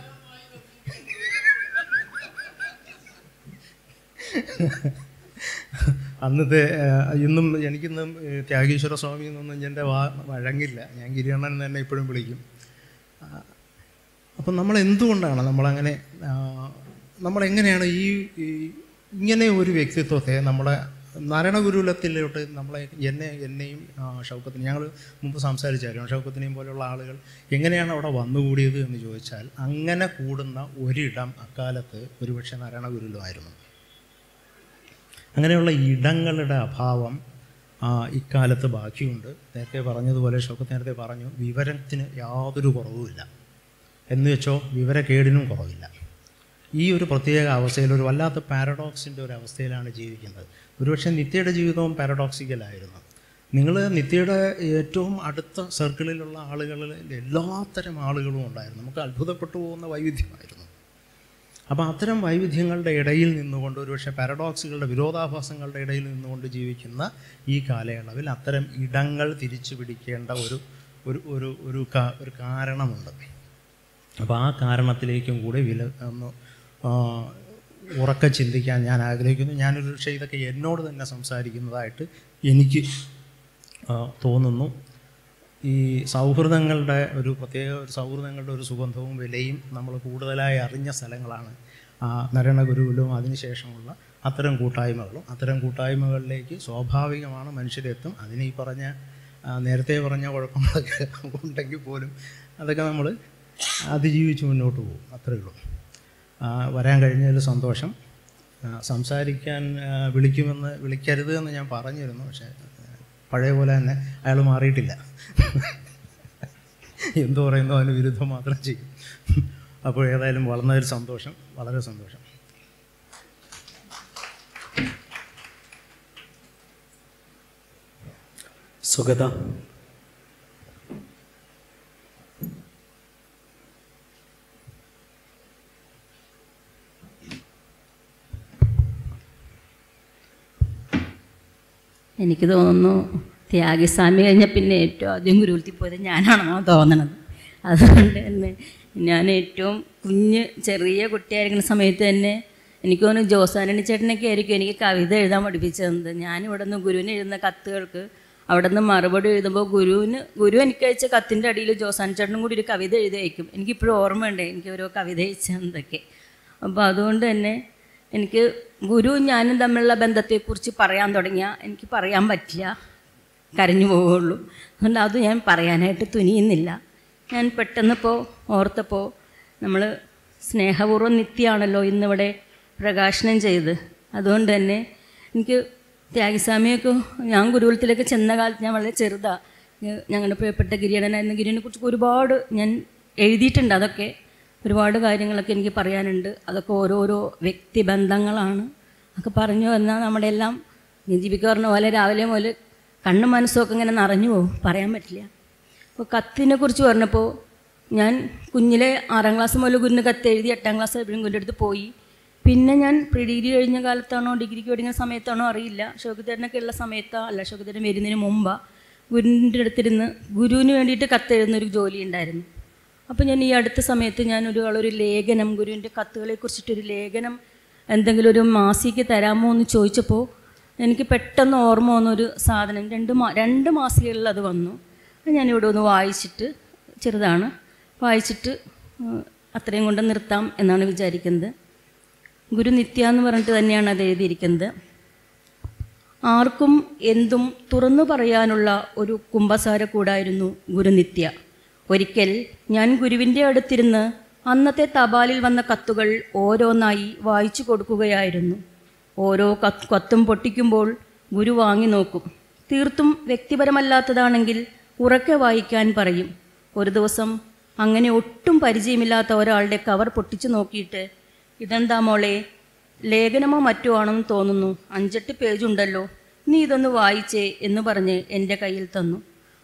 അന്നത്തെ ആ, ഇന്നും എനിക്കിന്നും ഏ, ത്യാഗീശ്വര സ്വാമി എന്നൊന്നും എൻ്റെ വാ വഴങ്ങില്ല ഞാൻ ഗിരിയണ്ണൻ എന്ന് തന്നെ ഇപ്പോഴും വിളിക്കും അപ്പം നമ്മൾ എന്തുകൊണ്ടാണ് നമ്മളങ്ങനെ ആ, നമ്മളെങ്ങനെയാണ് ഈ ഈ ഇങ്ങനെ ഒരു വ്യക്തിത്വത്തെ നമ്മളെ നാരായണഗുരുകുലത്തിലോട്ട് നമ്മളെ എന്നെ എന്നെയും ആ, ഷൗക്കത്തിനെ ഞങ്ങൾ മുമ്പ് സംസാരിച്ചായിരുന്നു ഷൗക്കത്തിനെയും പോലെയുള്ള ആളുകൾ എങ്ങനെയാണ് അവിടെ വന്നുകൂടിയത് എന്ന് ചോദിച്ചാൽ അങ്ങനെ കൂടുന്ന ഒരിടം അക്കാലത്ത് ഒരുപക്ഷെ നാരായണഗുരുകുലമായിരുന്നു അങ്ങനെയുള്ള ഇടങ്ങളുടെ അഭാവം ആ, ഇക്കാലത്ത് ബാക്കിയുണ്ട് നേരത്തെ പറഞ്ഞതുപോലെ ഷൗക്കത്ത് നേരത്തെ പറഞ്ഞു വിവരത്തിന് യാതൊരു കുറവുമില്ല എന്ന് വെച്ചോ വിവരക്കേടിനും കുറവില്ല ഈ ഒരു പ്രത്യേക അവസ്ഥയിൽ ഒരു വല്ലാത്ത പാരഡോക്സിൻ്റെ ഒരു അവസ്ഥയിലാണ് ജീവിക്കുന്നത് ഒരുപക്ഷെ നിത്യയുടെ ജീവിതവും പാരഡോക്സിക്കലായിരുന്നു നിങ്ങൾ നിത്യയുടെ ഏറ്റവും അടുത്ത സർക്കിളിലുള്ള ആളുകളിൽ എല്ലാത്തരം ആളുകളും ഉണ്ടായിരുന്നു നമുക്ക് അത്ഭുതപ്പെട്ടു പോകുന്ന വൈവിധ്യമായിരുന്നു അപ്പോൾ അത്തരം വൈവിധ്യങ്ങളുടെ ഇടയിൽ നിന്നുകൊണ്ട് ഒരുപക്ഷെ പാരഡോക്സുകളുടെ വിരോധാഭാസങ്ങളുടെ ഇടയിൽ നിന്നുകൊണ്ട് ജീവിക്കുന്ന ഈ കാലയളവിൽ അത്തരം ഇടങ്ങൾ തിരിച്ചു പിടിക്കേണ്ട ഒരു ഒരു ഒരു ഒരു കാ- ഒരു കാരണമുണ്ട് അപ്പോൾ ആ കാരണത്തിലേക്കും കൂടി വില ഒന്ന് ആ, ഉറക്കെ ചിന്തിക്കാൻ ഞാൻ ആഗ്രഹിക്കുന്നു ഞാനൊരു പക്ഷേ ഇതൊക്കെ എന്നോട് തന്നെ സംസാരിക്കുന്നതായിട്ട് എനിക്ക് ആ, തോന്നുന്നു ഈ സൗഹൃദങ്ങളുടെ ഒരു പ്രത്യേക ഒരു സൗഹൃദങ്ങളുടെ ഒരു സുഗന്ധവും വിലയും നമ്മൾ കൂടുതലായി അറിഞ്ഞ സ്ഥലങ്ങളാണ് ആ, നരണ ഗുരുവിലും അതിനുശേഷമുള്ള അത്തരം കൂട്ടായ്മകളും അത്തരം കൂട്ടായ്മകളിലേക്ക് സ്വാഭാവികമാണ് മനുഷ്യരെത്തും അതിന് ഈ പറഞ്ഞ ആ, നേരത്തെ പറഞ്ഞ കുഴപ്പങ്ങളൊക്കെ ഉണ്ടെങ്കിൽ പോലും അതൊക്കെ നമ്മൾ അതിജീവിച്ച് മുന്നോട്ട് പോകും അത്രയേ ഉള്ളൂ ആ, വരാൻ കഴിഞ്ഞതിൽ സന്തോഷം ആ, സംസാരിക്കാൻ ആ, വിളിക്കുമെന്ന് വിളിക്കരുത് എന്ന് ഞാൻ പറഞ്ഞിരുന്നു പക്ഷേ ആ, പഴയ പോലെ തന്നെ അയാൾ മാറിയിട്ടില്ല എന്തു പറയുന്നോ അതിന് വിരുദ്ധം മാത്രം ചെയ്യും അപ്പോൾ ഏതായാലും വളർന്നതിൽ സന്തോഷം വളരെ സന്തോഷം സുഗത എനിക്ക് തോന്നുന്നു ത്യാഗസ്വാമി കഴിഞ്ഞ പിന്നെ ഏറ്റവും ആദ്യം ഗുരുകുലത്തിൽ പോയത് ഞാനാണെന്നാണ് തോന്നണത് അതുകൊണ്ട് തന്നെ ഞാൻ ഏറ്റവും കുഞ്ഞ് ചെറിയ കുട്ടിയായിരിക്കുന്ന സമയത്ത് തന്നെ എനിക്ക് തോന്നുന്നു ജോസാനണി ചേട്ടനൊക്കെ ആയിരിക്കും എനിക്ക് കവിത എഴുതാൻ പഠിപ്പിച്ചത് ഞാനിവിടെ നിന്ന് ഗുരുവിന് എഴുതുന്ന കത്തുകൾക്ക് അവിടെ നിന്ന് മറുപടി എഴുതുമ്പോൾ ഗുരുവിന് ഗുരു എനിക്ക് അയച്ച കത്തിൻ്റെ അടിയിൽ ജോസാൻ ചേട്ടനും കൂടി ഒരു കവിത എഴുതി അയക്കും എനിക്കിപ്പോഴും ഓർമ്മയുണ്ട് എനിക്ക് ഓരോ കവിത അയച്ചതൊക്കെ അപ്പോൾ അതുകൊണ്ട് തന്നെ എനിക്ക് ഗുരു ഞാനും തമ്മിലുള്ള ബന്ധത്തെക്കുറിച്ച് പറയാൻ തുടങ്ങിയാൽ എനിക്ക് പറയാൻ പറ്റില്ല കരഞ്ഞു പോവുള്ളൂ അതുകൊണ്ട് അത് ഞാൻ പറയാനായിട്ട് തുനിയുന്നില്ല ഞാൻ പെട്ടെന്നിപ്പോൾ ഓർത്തപ്പോൾ നമ്മൾ സ്നേഹപൂർവ്വം നിത്യമാണല്ലോ ഇന്നിവിടെ പ്രകാശനം ചെയ്ത് അതുകൊണ്ട് തന്നെ എനിക്ക് ത്യാഗസ്വാമിയൊക്കെ ഞാൻ ഗുരുകുലത്തിലേക്ക് ചെന്ന കാലത്ത് ഞാൻ വളരെ ചെറുതാണ് ഞങ്ങളുടെ പ്രിയപ്പെട്ട ഗിരിയടനായിരുന്ന ഗിരിനെ കുറിച്ച് ഒരുപാട് ഞാൻ എഴുതിയിട്ടുണ്ട് അതൊക്കെ ഒരുപാട് കാര്യങ്ങളൊക്കെ എനിക്ക് പറയാനുണ്ട് അതൊക്കെ ഓരോരോ വ്യക്തിബന്ധങ്ങളാണ് ഒക്കെ പറഞ്ഞു വന്നാൽ നമ്മുടെ എല്ലാം ദീപിക പറഞ്ഞ പോലെ രാവിലെ മുതൽ കണ്ണും മനസ്സും ഒക്കെ ഇങ്ങനെ നിറഞ്ഞു പോകും പറയാൻ പറ്റില്ല അപ്പോൾ കത്തിനെ കുറിച്ച് പറഞ്ഞപ്പോൾ ഞാൻ കുഞ്ഞിലെ ആറാം ക്ലാസ് മുതൽ ഗുരുവിന് കത്ത് എഴുതി എട്ടാം ക്ലാസ് എപ്പോഴും ഗുരുൻ്റെ അടുത്ത് പോയി പിന്നെ ഞാൻ പ്രീ ഡിഗ്രി കഴിഞ്ഞ കാലത്താണോ ഡിഗ്രിക്ക് പഠിക്കുന്ന സമയത്താണോ അറിയില്ല ഷോക്കിത്തേട്ടനൊക്കെ ഉള്ള സമയത്താ അല്ല ഷോക്കിത്തേട്ടൻ വരുന്നതിന് മുമ്പാ ഗുരുവിൻ്റെ അടുത്തിരുന്ന് ഗുരുവിന് വേണ്ടിയിട്ട് കത്തെഴുതുന്നൊരു ജോലി ഉണ്ടായിരുന്നു അപ്പോൾ ഞാൻ ഈ അടുത്ത സമയത്ത് ഞാൻ ഒരു ആളൊരു ലേഖനം ഗുരുവിൻ്റെ കത്തുകളെ കുറിച്ചിട്ടൊരു ലേഖനം എന്തെങ്കിലും ഒരു മാസിക്ക് തരാമോ എന്ന് ചോദിച്ചപ്പോൾ എനിക്ക് പെട്ടെന്ന് ഓർമ്മ വന്നൊരു സാധനം രണ്ട് മാ രണ്ട് മാസികകളിൽ അത് വന്നു അത് ഞാനിവിടെ ഒന്ന് വായിച്ചിട്ട് ചെറുതാണ് വായിച്ചിട്ട് ഉം, അത്രയും കൊണ്ട് നിർത്താം എന്നാണ് വിചാരിക്കുന്നത് ഗുരു നിത്യ എന്ന് പറഞ്ഞിട്ട് തന്നെയാണ് അത് എഴുതിയിരിക്കുന്നത് ആർക്കും എന്തും തുറന്നു പറയാനുള്ള ഒരു കുംഭസാര കൂടായിരുന്നു ഗുരുനിത്യ ഒരിക്കൽ ഞാൻ ഗുരുവിൻ്റെ അടുത്തിരുന്ന് അന്നത്തെ തപാലിൽ വന്ന കത്തുകൾ ഓരോന്നായി വായിച്ചു കൊടുക്കുകയായിരുന്നു ഓരോ കത്ത് കത്തും പൊട്ടിക്കുമ്പോൾ ഗുരു വാങ്ങി നോക്കും തീർത്തും വ്യക്തിപരമല്ലാത്തതാണെങ്കിൽ ഉറക്കെ വായിക്കാൻ പറയും ഒരു ദിവസം അങ്ങനെ ഒട്ടും പരിചയമില്ലാത്ത ഒരാളുടെ കവർ പൊട്ടിച്ചു നോക്കിയിട്ട് ഇതെന്താ മോളെ ലേഖനമോ മറ്റോ ആണെന്ന് തോന്നുന്നു അഞ്ചെട്ട് പേജുണ്ടല്ലോ നീ ഇതൊന്ന് വായിച്ചേ എന്ന് പറഞ്ഞ് എൻ്റെ കയ്യിൽ തന്നു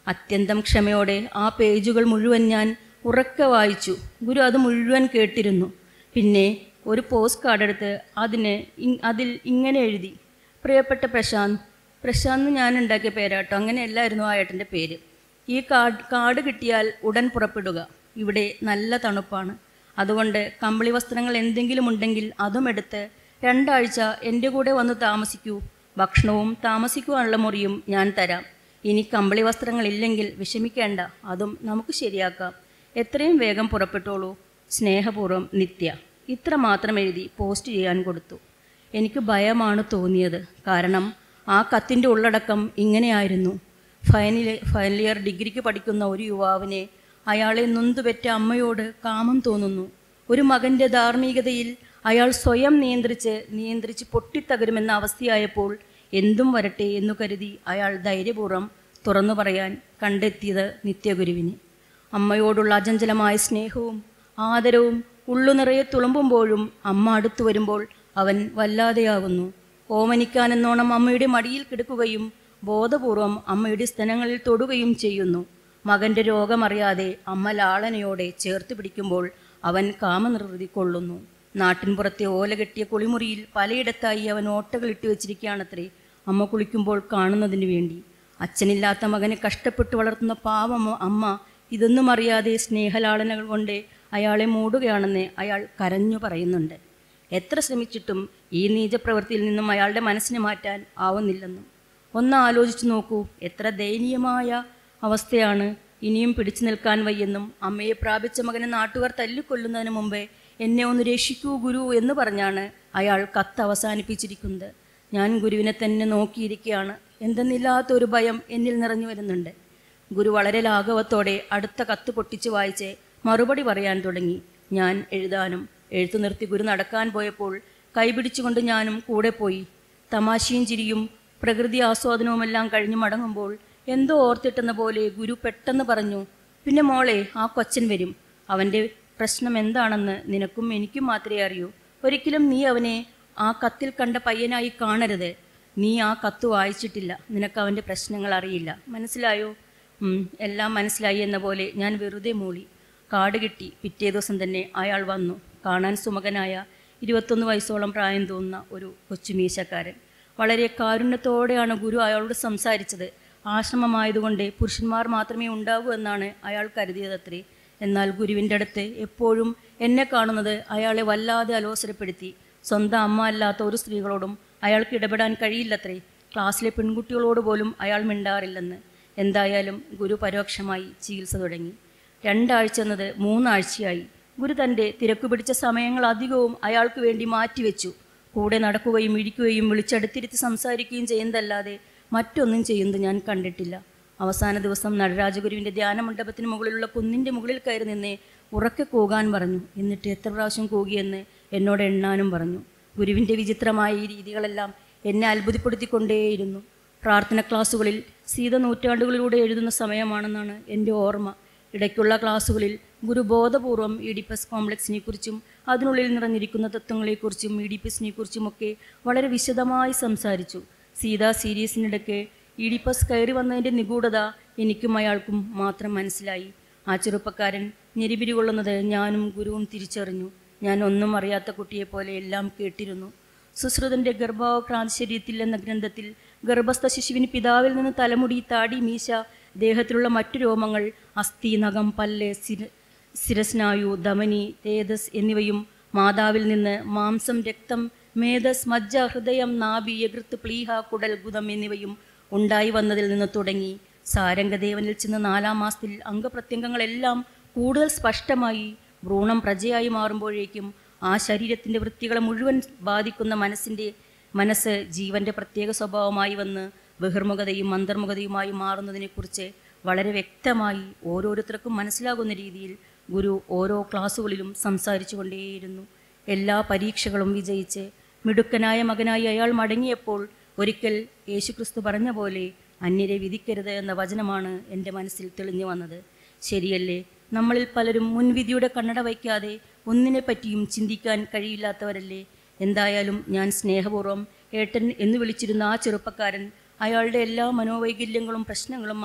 അത്യന്തം ക്ഷമയോടെ ആ പേജുകൾ മുഴുവൻ ഞാൻ ഉറക്കെ വായിച്ചു ഗുരു അത് മുഴുവൻ കേട്ടിരുന്നു പിന്നെ ഒരു പോസ്റ്റ് കാർഡ് എടുത്ത് അതിന് ഇ- അതിൽ ഇങ്ങനെ എഴുതി പ്രിയപ്പെട്ട പ്രശാന്ത് പ്രശാന്ത് ഞാൻ ഉണ്ടാക്കിയ പേരാട്ടോ അങ്ങനെയല്ലായിരുന്നു ആ ഏട്ടൻ്റെ പേര് ഈ കാർഡ് കാർഡ് കിട്ടിയാൽ ഉടൻ പുറപ്പെടുക ഇവിടെ നല്ല തണുപ്പാണ് അതുകൊണ്ട് കമ്പിളി വസ്ത്രങ്ങൾ എന്തെങ്കിലും ഉണ്ടെങ്കിൽ അതും എടുത്ത് രണ്ടാഴ്ച എൻ്റെ കൂടെ വന്ന് താമസിക്കൂ ഭക്ഷണവും താമസിക്കുവാനുള്ള മുറിയും ഞാൻ തരാം ഇനി കമ്പിളി വസ്ത്രങ്ങളില്ലെങ്കിൽ വിഷമിക്കേണ്ട അതും നമുക്ക് ശരിയാക്കാം എത്രയും വേഗം പുറപ്പെട്ടോളൂ സ്നേഹപൂർവ്വം നിത്യ ഇത്ര മാത്രം എഴുതി പോസ്റ്റ് ചെയ്യാൻ കൊടുത്തു എനിക്ക് ഭയമാണ് തോന്നിയത് കാരണം ആ കത്തിൻ്റെ ഉള്ളടക്കം ഇങ്ങനെയായിരുന്നു ഫൈനൽ ഫൈനൽ ഇയർ ഡിഗ്രിക്ക് പഠിക്കുന്ന ഒരു യുവാവിനെ അയാളെ നൊന്തുപെറ്റ അമ്മയോട് കാമം തോന്നുന്നു ഒരു മകൻ്റെ ധാർമ്മികതയിൽ അയാൾ സ്വയം നിയന്ത്രിച്ച് നിയന്ത്രിച്ച് പൊട്ടിത്തകരുമെന്ന അവസ്ഥയായപ്പോൾ എന്തും വരട്ടെ എന്നു കരുതി അയാൾ ധൈര്യപൂർവ്വം തുറന്നു പറയാൻ കണ്ടെത്തിയത് നിത്യഗുരുവിനെ അമ്മയോടുള്ള അചഞ്ചലമായ സ്നേഹവും ആദരവും ഉള്ളു നിറയെ തുളുമ്പുമ്പോഴും അമ്മ അടുത്തു വരുമ്പോൾ അവൻ വല്ലാതെയാകുന്നു ഓമനിക്കാനെന്നോണം അമ്മയുടെ മടിയിൽ കിടക്കുകയും ബോധപൂർവം അമ്മയുടെ സ്തനങ്ങളിൽ തൊടുകയും ചെയ്യുന്നു മകന്റെ രോഗമറിയാതെ അമ്മ ലാളനയോടെ ചേർത്ത് പിടിക്കുമ്പോൾ അവൻ കാമനിർവൃതി കൊള്ളുന്നു നാട്ടിൻപുറത്തെ ഓല കെട്ടിയ കുളിമുറിയിൽ പലയിടത്തായി അവൻ ഓട്ടകൾ ഇട്ട് വെച്ചിരിക്കുകയാണത്രേ അമ്മ കുളിക്കുമ്പോൾ കാണുന്നതിന് വേണ്ടി അച്ഛനില്ലാത്ത മകനെ കഷ്ടപ്പെട്ട് വളർത്തുന്ന പാവം അമ്മ ഇതൊന്നും അറിയാതെ സ്നേഹലാളനകൾ കൊണ്ട് അയാളെ മൂടുകയാണെന്ന് അയാൾ കരഞ്ഞു പറയുന്നുണ്ട് എത്ര ശ്രമിച്ചിട്ടും ഈ നീചപ്രവൃത്തിയിൽ നിന്നും അയാളുടെ മനസ്സിനെ മാറ്റാൻ ആവുന്നില്ലെന്നും ഒന്ന് ആലോചിച്ചു നോക്കൂ എത്ര ദയനീയമായ അവസ്ഥയാണ് ഇനിയും പിടിച്ചു നിൽക്കാൻ വയ്യെന്നും അമ്മയെ പ്രാപിച്ച മകനെ നാട്ടുകാർ തല്ലിക്കൊല്ലുന്നതിന് മുമ്പേ എന്നെ ഒന്ന് രക്ഷിക്കൂ ഗുരു എന്ന് പറഞ്ഞാണ് അയാൾ കത്ത് അവസാനിപ്പിച്ചിരിക്കുന്നത് ഞാൻ ഗുരുവിനെ തന്നെ നോക്കിയിരിക്കുകയാണ് എന്തെന്നില്ലാത്തൊരു ഭയം എന്നിൽ നിറഞ്ഞു വരുന്നുണ്ട് ഗുരു വളരെ ലാഘവത്തോടെ അടുത്ത കത്ത് പൊട്ടിച്ച് വായിച്ച് മറുപടി പറയാൻ തുടങ്ങി ഞാൻ എഴുതാനും എഴുത്തു നിർത്തി ഗുരു നടക്കാൻ പോയപ്പോൾ കൈപിടിച്ചുകൊണ്ട് ഞാനും കൂടെ പോയി തമാശയും ചിരിയും പ്രകൃതി ആസ്വാദനവുമെല്ലാം കഴിഞ്ഞു മടങ്ങുമ്പോൾ എന്തോ ഓർത്തിട്ടെന്ന പോലെ ഗുരു പെട്ടെന്ന് പറഞ്ഞു പിന്നെ മോളെ ആ കൊച്ചൻ വരും അവൻ്റെ പ്രശ്നം എന്താണെന്ന് നിനക്കും എനിക്കും മാത്രമേ അറിയൂ ഒരിക്കലും നീ അവനെ ആ കത്തിൽ കണ്ട പയ്യനായി കാണരുത് നീ ആ കത്ത് വായിച്ചിട്ടില്ല നിനക്ക് അവൻ്റെ പ്രശ്നങ്ങൾ അറിയില്ല മനസ്സിലായോ ഉം, എല്ലാം മനസ്സിലായി എന്ന പോലെ ഞാൻ വെറുതെ മൂളി കാർഡ് കിട്ടി പിറ്റേ ദിവസം തന്നെ അയാൾ വന്നു കാണാൻ സുമകനായ ഇരുപത്തൊന്ന് വയസ്സോളം പ്രായം തോന്നുന്ന ഒരു കൊച്ചുമീശക്കാരൻ വളരെ കാരുണ്യത്തോടെയാണ് ഗുരു അയാളോട് സംസാരിച്ചത് ആശ്രമമായതുകൊണ്ട് പുരുഷന്മാർ മാത്രമേ ഉണ്ടാകൂ എന്നാണ് അയാൾ കരുതിയതത്രേ എന്നാൽ ഗുരുവിൻ്റെ അടുത്ത് എപ്പോഴും എന്നെ കാണുന്നത് അയാളെ വല്ലാതെ അലോസരപ്പെടുത്തി സ്വന്തം അമ്മ അല്ലാത്ത ഒരു സ്ത്രീകളോടും അയാൾക്ക് ഇടപെടാൻ കഴിയില്ലത്രേ ക്ലാസ്സിലെ പെൺകുട്ടികളോട് പോലും അയാൾ മിണ്ടാറില്ലെന്ന് എന്തായാലും ഗുരു പരോക്ഷമായി ചികിത്സ തുടങ്ങി രണ്ടാഴ്ച എന്നത് മൂന്നാഴ്ചയായി ഗുരു തൻ്റെ തിരക്കു പിടിച്ച സമയങ്ങൾ അധികവും അയാൾക്ക് വേണ്ടി മാറ്റിവെച്ചു കൂടെ നടക്കുകയും ഇരിക്കുകയും വിളിച്ചടുത്തിരുത്തി സംസാരിക്കുകയും ചെയ്യുന്നതല്ലാതെ മറ്റൊന്നും ചെയ്യുന്നത് ഞാൻ കണ്ടിട്ടില്ല അവസാന ദിവസം നടരാജഗുരുവിൻ്റെ ധ്യാനമണ്ഡപത്തിന് മുകളിലുള്ള കുന്നിൻ്റെ മുകളിൽ കയറി നിന്ന് ഉറക്കെ കൂകാൻ പറഞ്ഞു എന്നിട്ട് എത്ര പ്രാവശ്യം കൂകിയെന്ന് എന്നോട് എണ്ണാനും പറഞ്ഞു ഗുരുവിൻ്റെ വിചിത്രമായ ഈ രീതികളെല്ലാം എന്നെ അത്ഭുതപ്പെടുത്തിക്കൊണ്ടേയിരുന്നു പ്രാർത്ഥന ക്ലാസ്സുകളിൽ സീത നൂറ്റാണ്ടുകളിലൂടെ എഴുതുന്ന സമയമാണെന്നാണ് എൻ്റെ ഓർമ്മ ഇടയ്ക്കുള്ള ക്ലാസ്സുകളിൽ ഗുരു ബോധപൂർവം ഇഡിപ്പസ് കോംപ്ലക്സിനെ കുറിച്ചും അതിനുള്ളിൽ നിറഞ്ഞിരിക്കുന്ന തത്വങ്ങളെക്കുറിച്ചും ഇഡിപ്പസിനെ കുറിച്ചുമൊക്കെ വളരെ വിശദമായി സംസാരിച്ചു സീത സീരീസിനിടയ്ക്ക് ഇഡിപ്പസ് കയറി വന്നതിൻ്റെ നിഗൂഢത എനിക്കും അയാൾക്കും മാത്രം മനസ്സിലായി ആ ചെറുപ്പക്കാരൻ ഞെരിപിരി കൊള്ളുന്നത് ഞാനും ഗുരുവും തിരിച്ചറിഞ്ഞു ഞാൻ ഒന്നും അറിയാത്ത കുട്ടിയെപ്പോലെ എല്ലാം കേട്ടിരുന്നു സുശ്രുതന്റെ ഗർഭാവക്രാന്തി ശരീരത്തിൽ എന്ന ഗ്രന്ഥത്തിൽ ഗർഭസ്ഥ ശിശുവിന് പിതാവിൽ നിന്ന് തലമുടി താടി മീശ ദേഹത്തിലുള്ള മറ്റു രോമങ്ങൾ അസ്ഥി നഖം പല്ല് സിര ശിരസ്നായു ധമനി തേജസ് എന്നിവയും മാതാവിൽ നിന്ന് മാംസം രക്തം മേധസ് മജ്ജ ഹൃദയം നാഭി യകൃത്ത് പ്ലീഹ കുടൽ ഗുദം എന്നിവയും ഉണ്ടായി വന്നതിൽ നിന്ന് തുടങ്ങി സാരംഗദേവനിൽ ചെന്ന നാലാം മാസത്തിൽ അംഗപ്രത്യംഗങ്ങളെല്ലാം കൂടുതൽ സ്പഷ്ടമായി ഭ്രൂണം പ്രജയായി മാറുമ്പോഴേക്കും ആ ശരീരത്തിൻ്റെ വൃത്തികളെ മുഴുവൻ ബാധിക്കുന്ന മനസ്സിൻ്റെ മനസ്സ് ജീവന്റെ പ്രത്യേക സ്വഭാവമായി വന്ന് ബഹിർമുഖതയും അന്തർമുഖതയുമായി മാറുന്നതിനെക്കുറിച്ച് വളരെ വ്യക്തമായി ഓരോരുത്തർക്കും മനസ്സിലാകുന്ന രീതിയിൽ ഗുരു ഓരോ ക്ലാസ്സുകളിലും സംസാരിച്ചു കൊണ്ടേയിരുന്നു എല്ലാ പരീക്ഷകളും വിജയിച്ച് മിടുക്കനായ മകനായി അയാൾ മടങ്ങിയപ്പോൾ ഒരിക്കൽ യേശുക്രിസ്തു പറഞ്ഞ പോലെ അന്യരെ വിധിക്കരുത് എന്ന വചനമാണ് എൻ്റെ മനസ്സിൽ തെളിഞ്ഞു വന്നത് ശരിയല്ലേ നമ്മളിൽ പലരും മുൻവിധിയുടെ കണ്ണട വയ്ക്കാതെ ഒന്നിനെ പറ്റിയും ചിന്തിക്കാൻ കഴിയില്ലാത്തവരല്ലേ എന്തായാലും ഞാൻ സ്നേഹപൂർവ്വം ഏട്ടൻ എന്ന് വിളിച്ചിരുന്ന ആ ചെറുപ്പക്കാരൻ അയാളുടെ എല്ലാ മനോവൈകല്യങ്ങളും പ്രശ്നങ്ങളും മാറി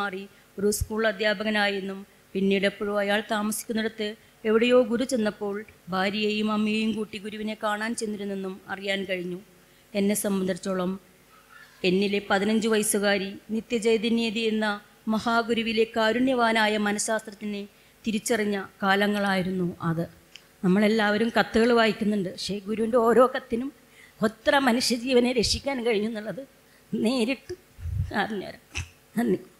ഒരു സ്കൂൾ അധ്യാപകനായെന്നും പിന്നീട് എപ്പോഴും അയാൾ താമസിക്കുന്നിടത്ത് എവിടെയോ ഗുരു ചെന്നപ്പോൾ ഭാര്യയെയും അമ്മയെയും കൂട്ടി ഗുരുവിനെ കാണാൻ ചെന്നിരുന്നെന്നും അറിയാൻ കഴിഞ്ഞു എന്നെ സംബന്ധിച്ചിടത്തോളം എന്നിലെ പതിനഞ്ച് വയസ്സുകാരി നിത്യചൈതന്യതി എന്ന മഹാഗുരുവിലെ കാരുണ്യവാനായ മനഃശാസ്ത്രത്തിനെ തിരിച്ചറിഞ്ഞ കാലങ്ങളായിരുന്നു അത് നമ്മളെല്ലാവരും കത്തുകൾ വായിക്കുന്നുണ്ട് പക്ഷേ ഗുരുവിൻ്റെ ഓരോ കത്തിനും എത്ര മനുഷ്യജീവനെ രക്ഷിക്കാൻ കഴിഞ്ഞു എന്നുള്ളത് നേരിട്ട് അറിഞ്ഞുതരാം നന്ദി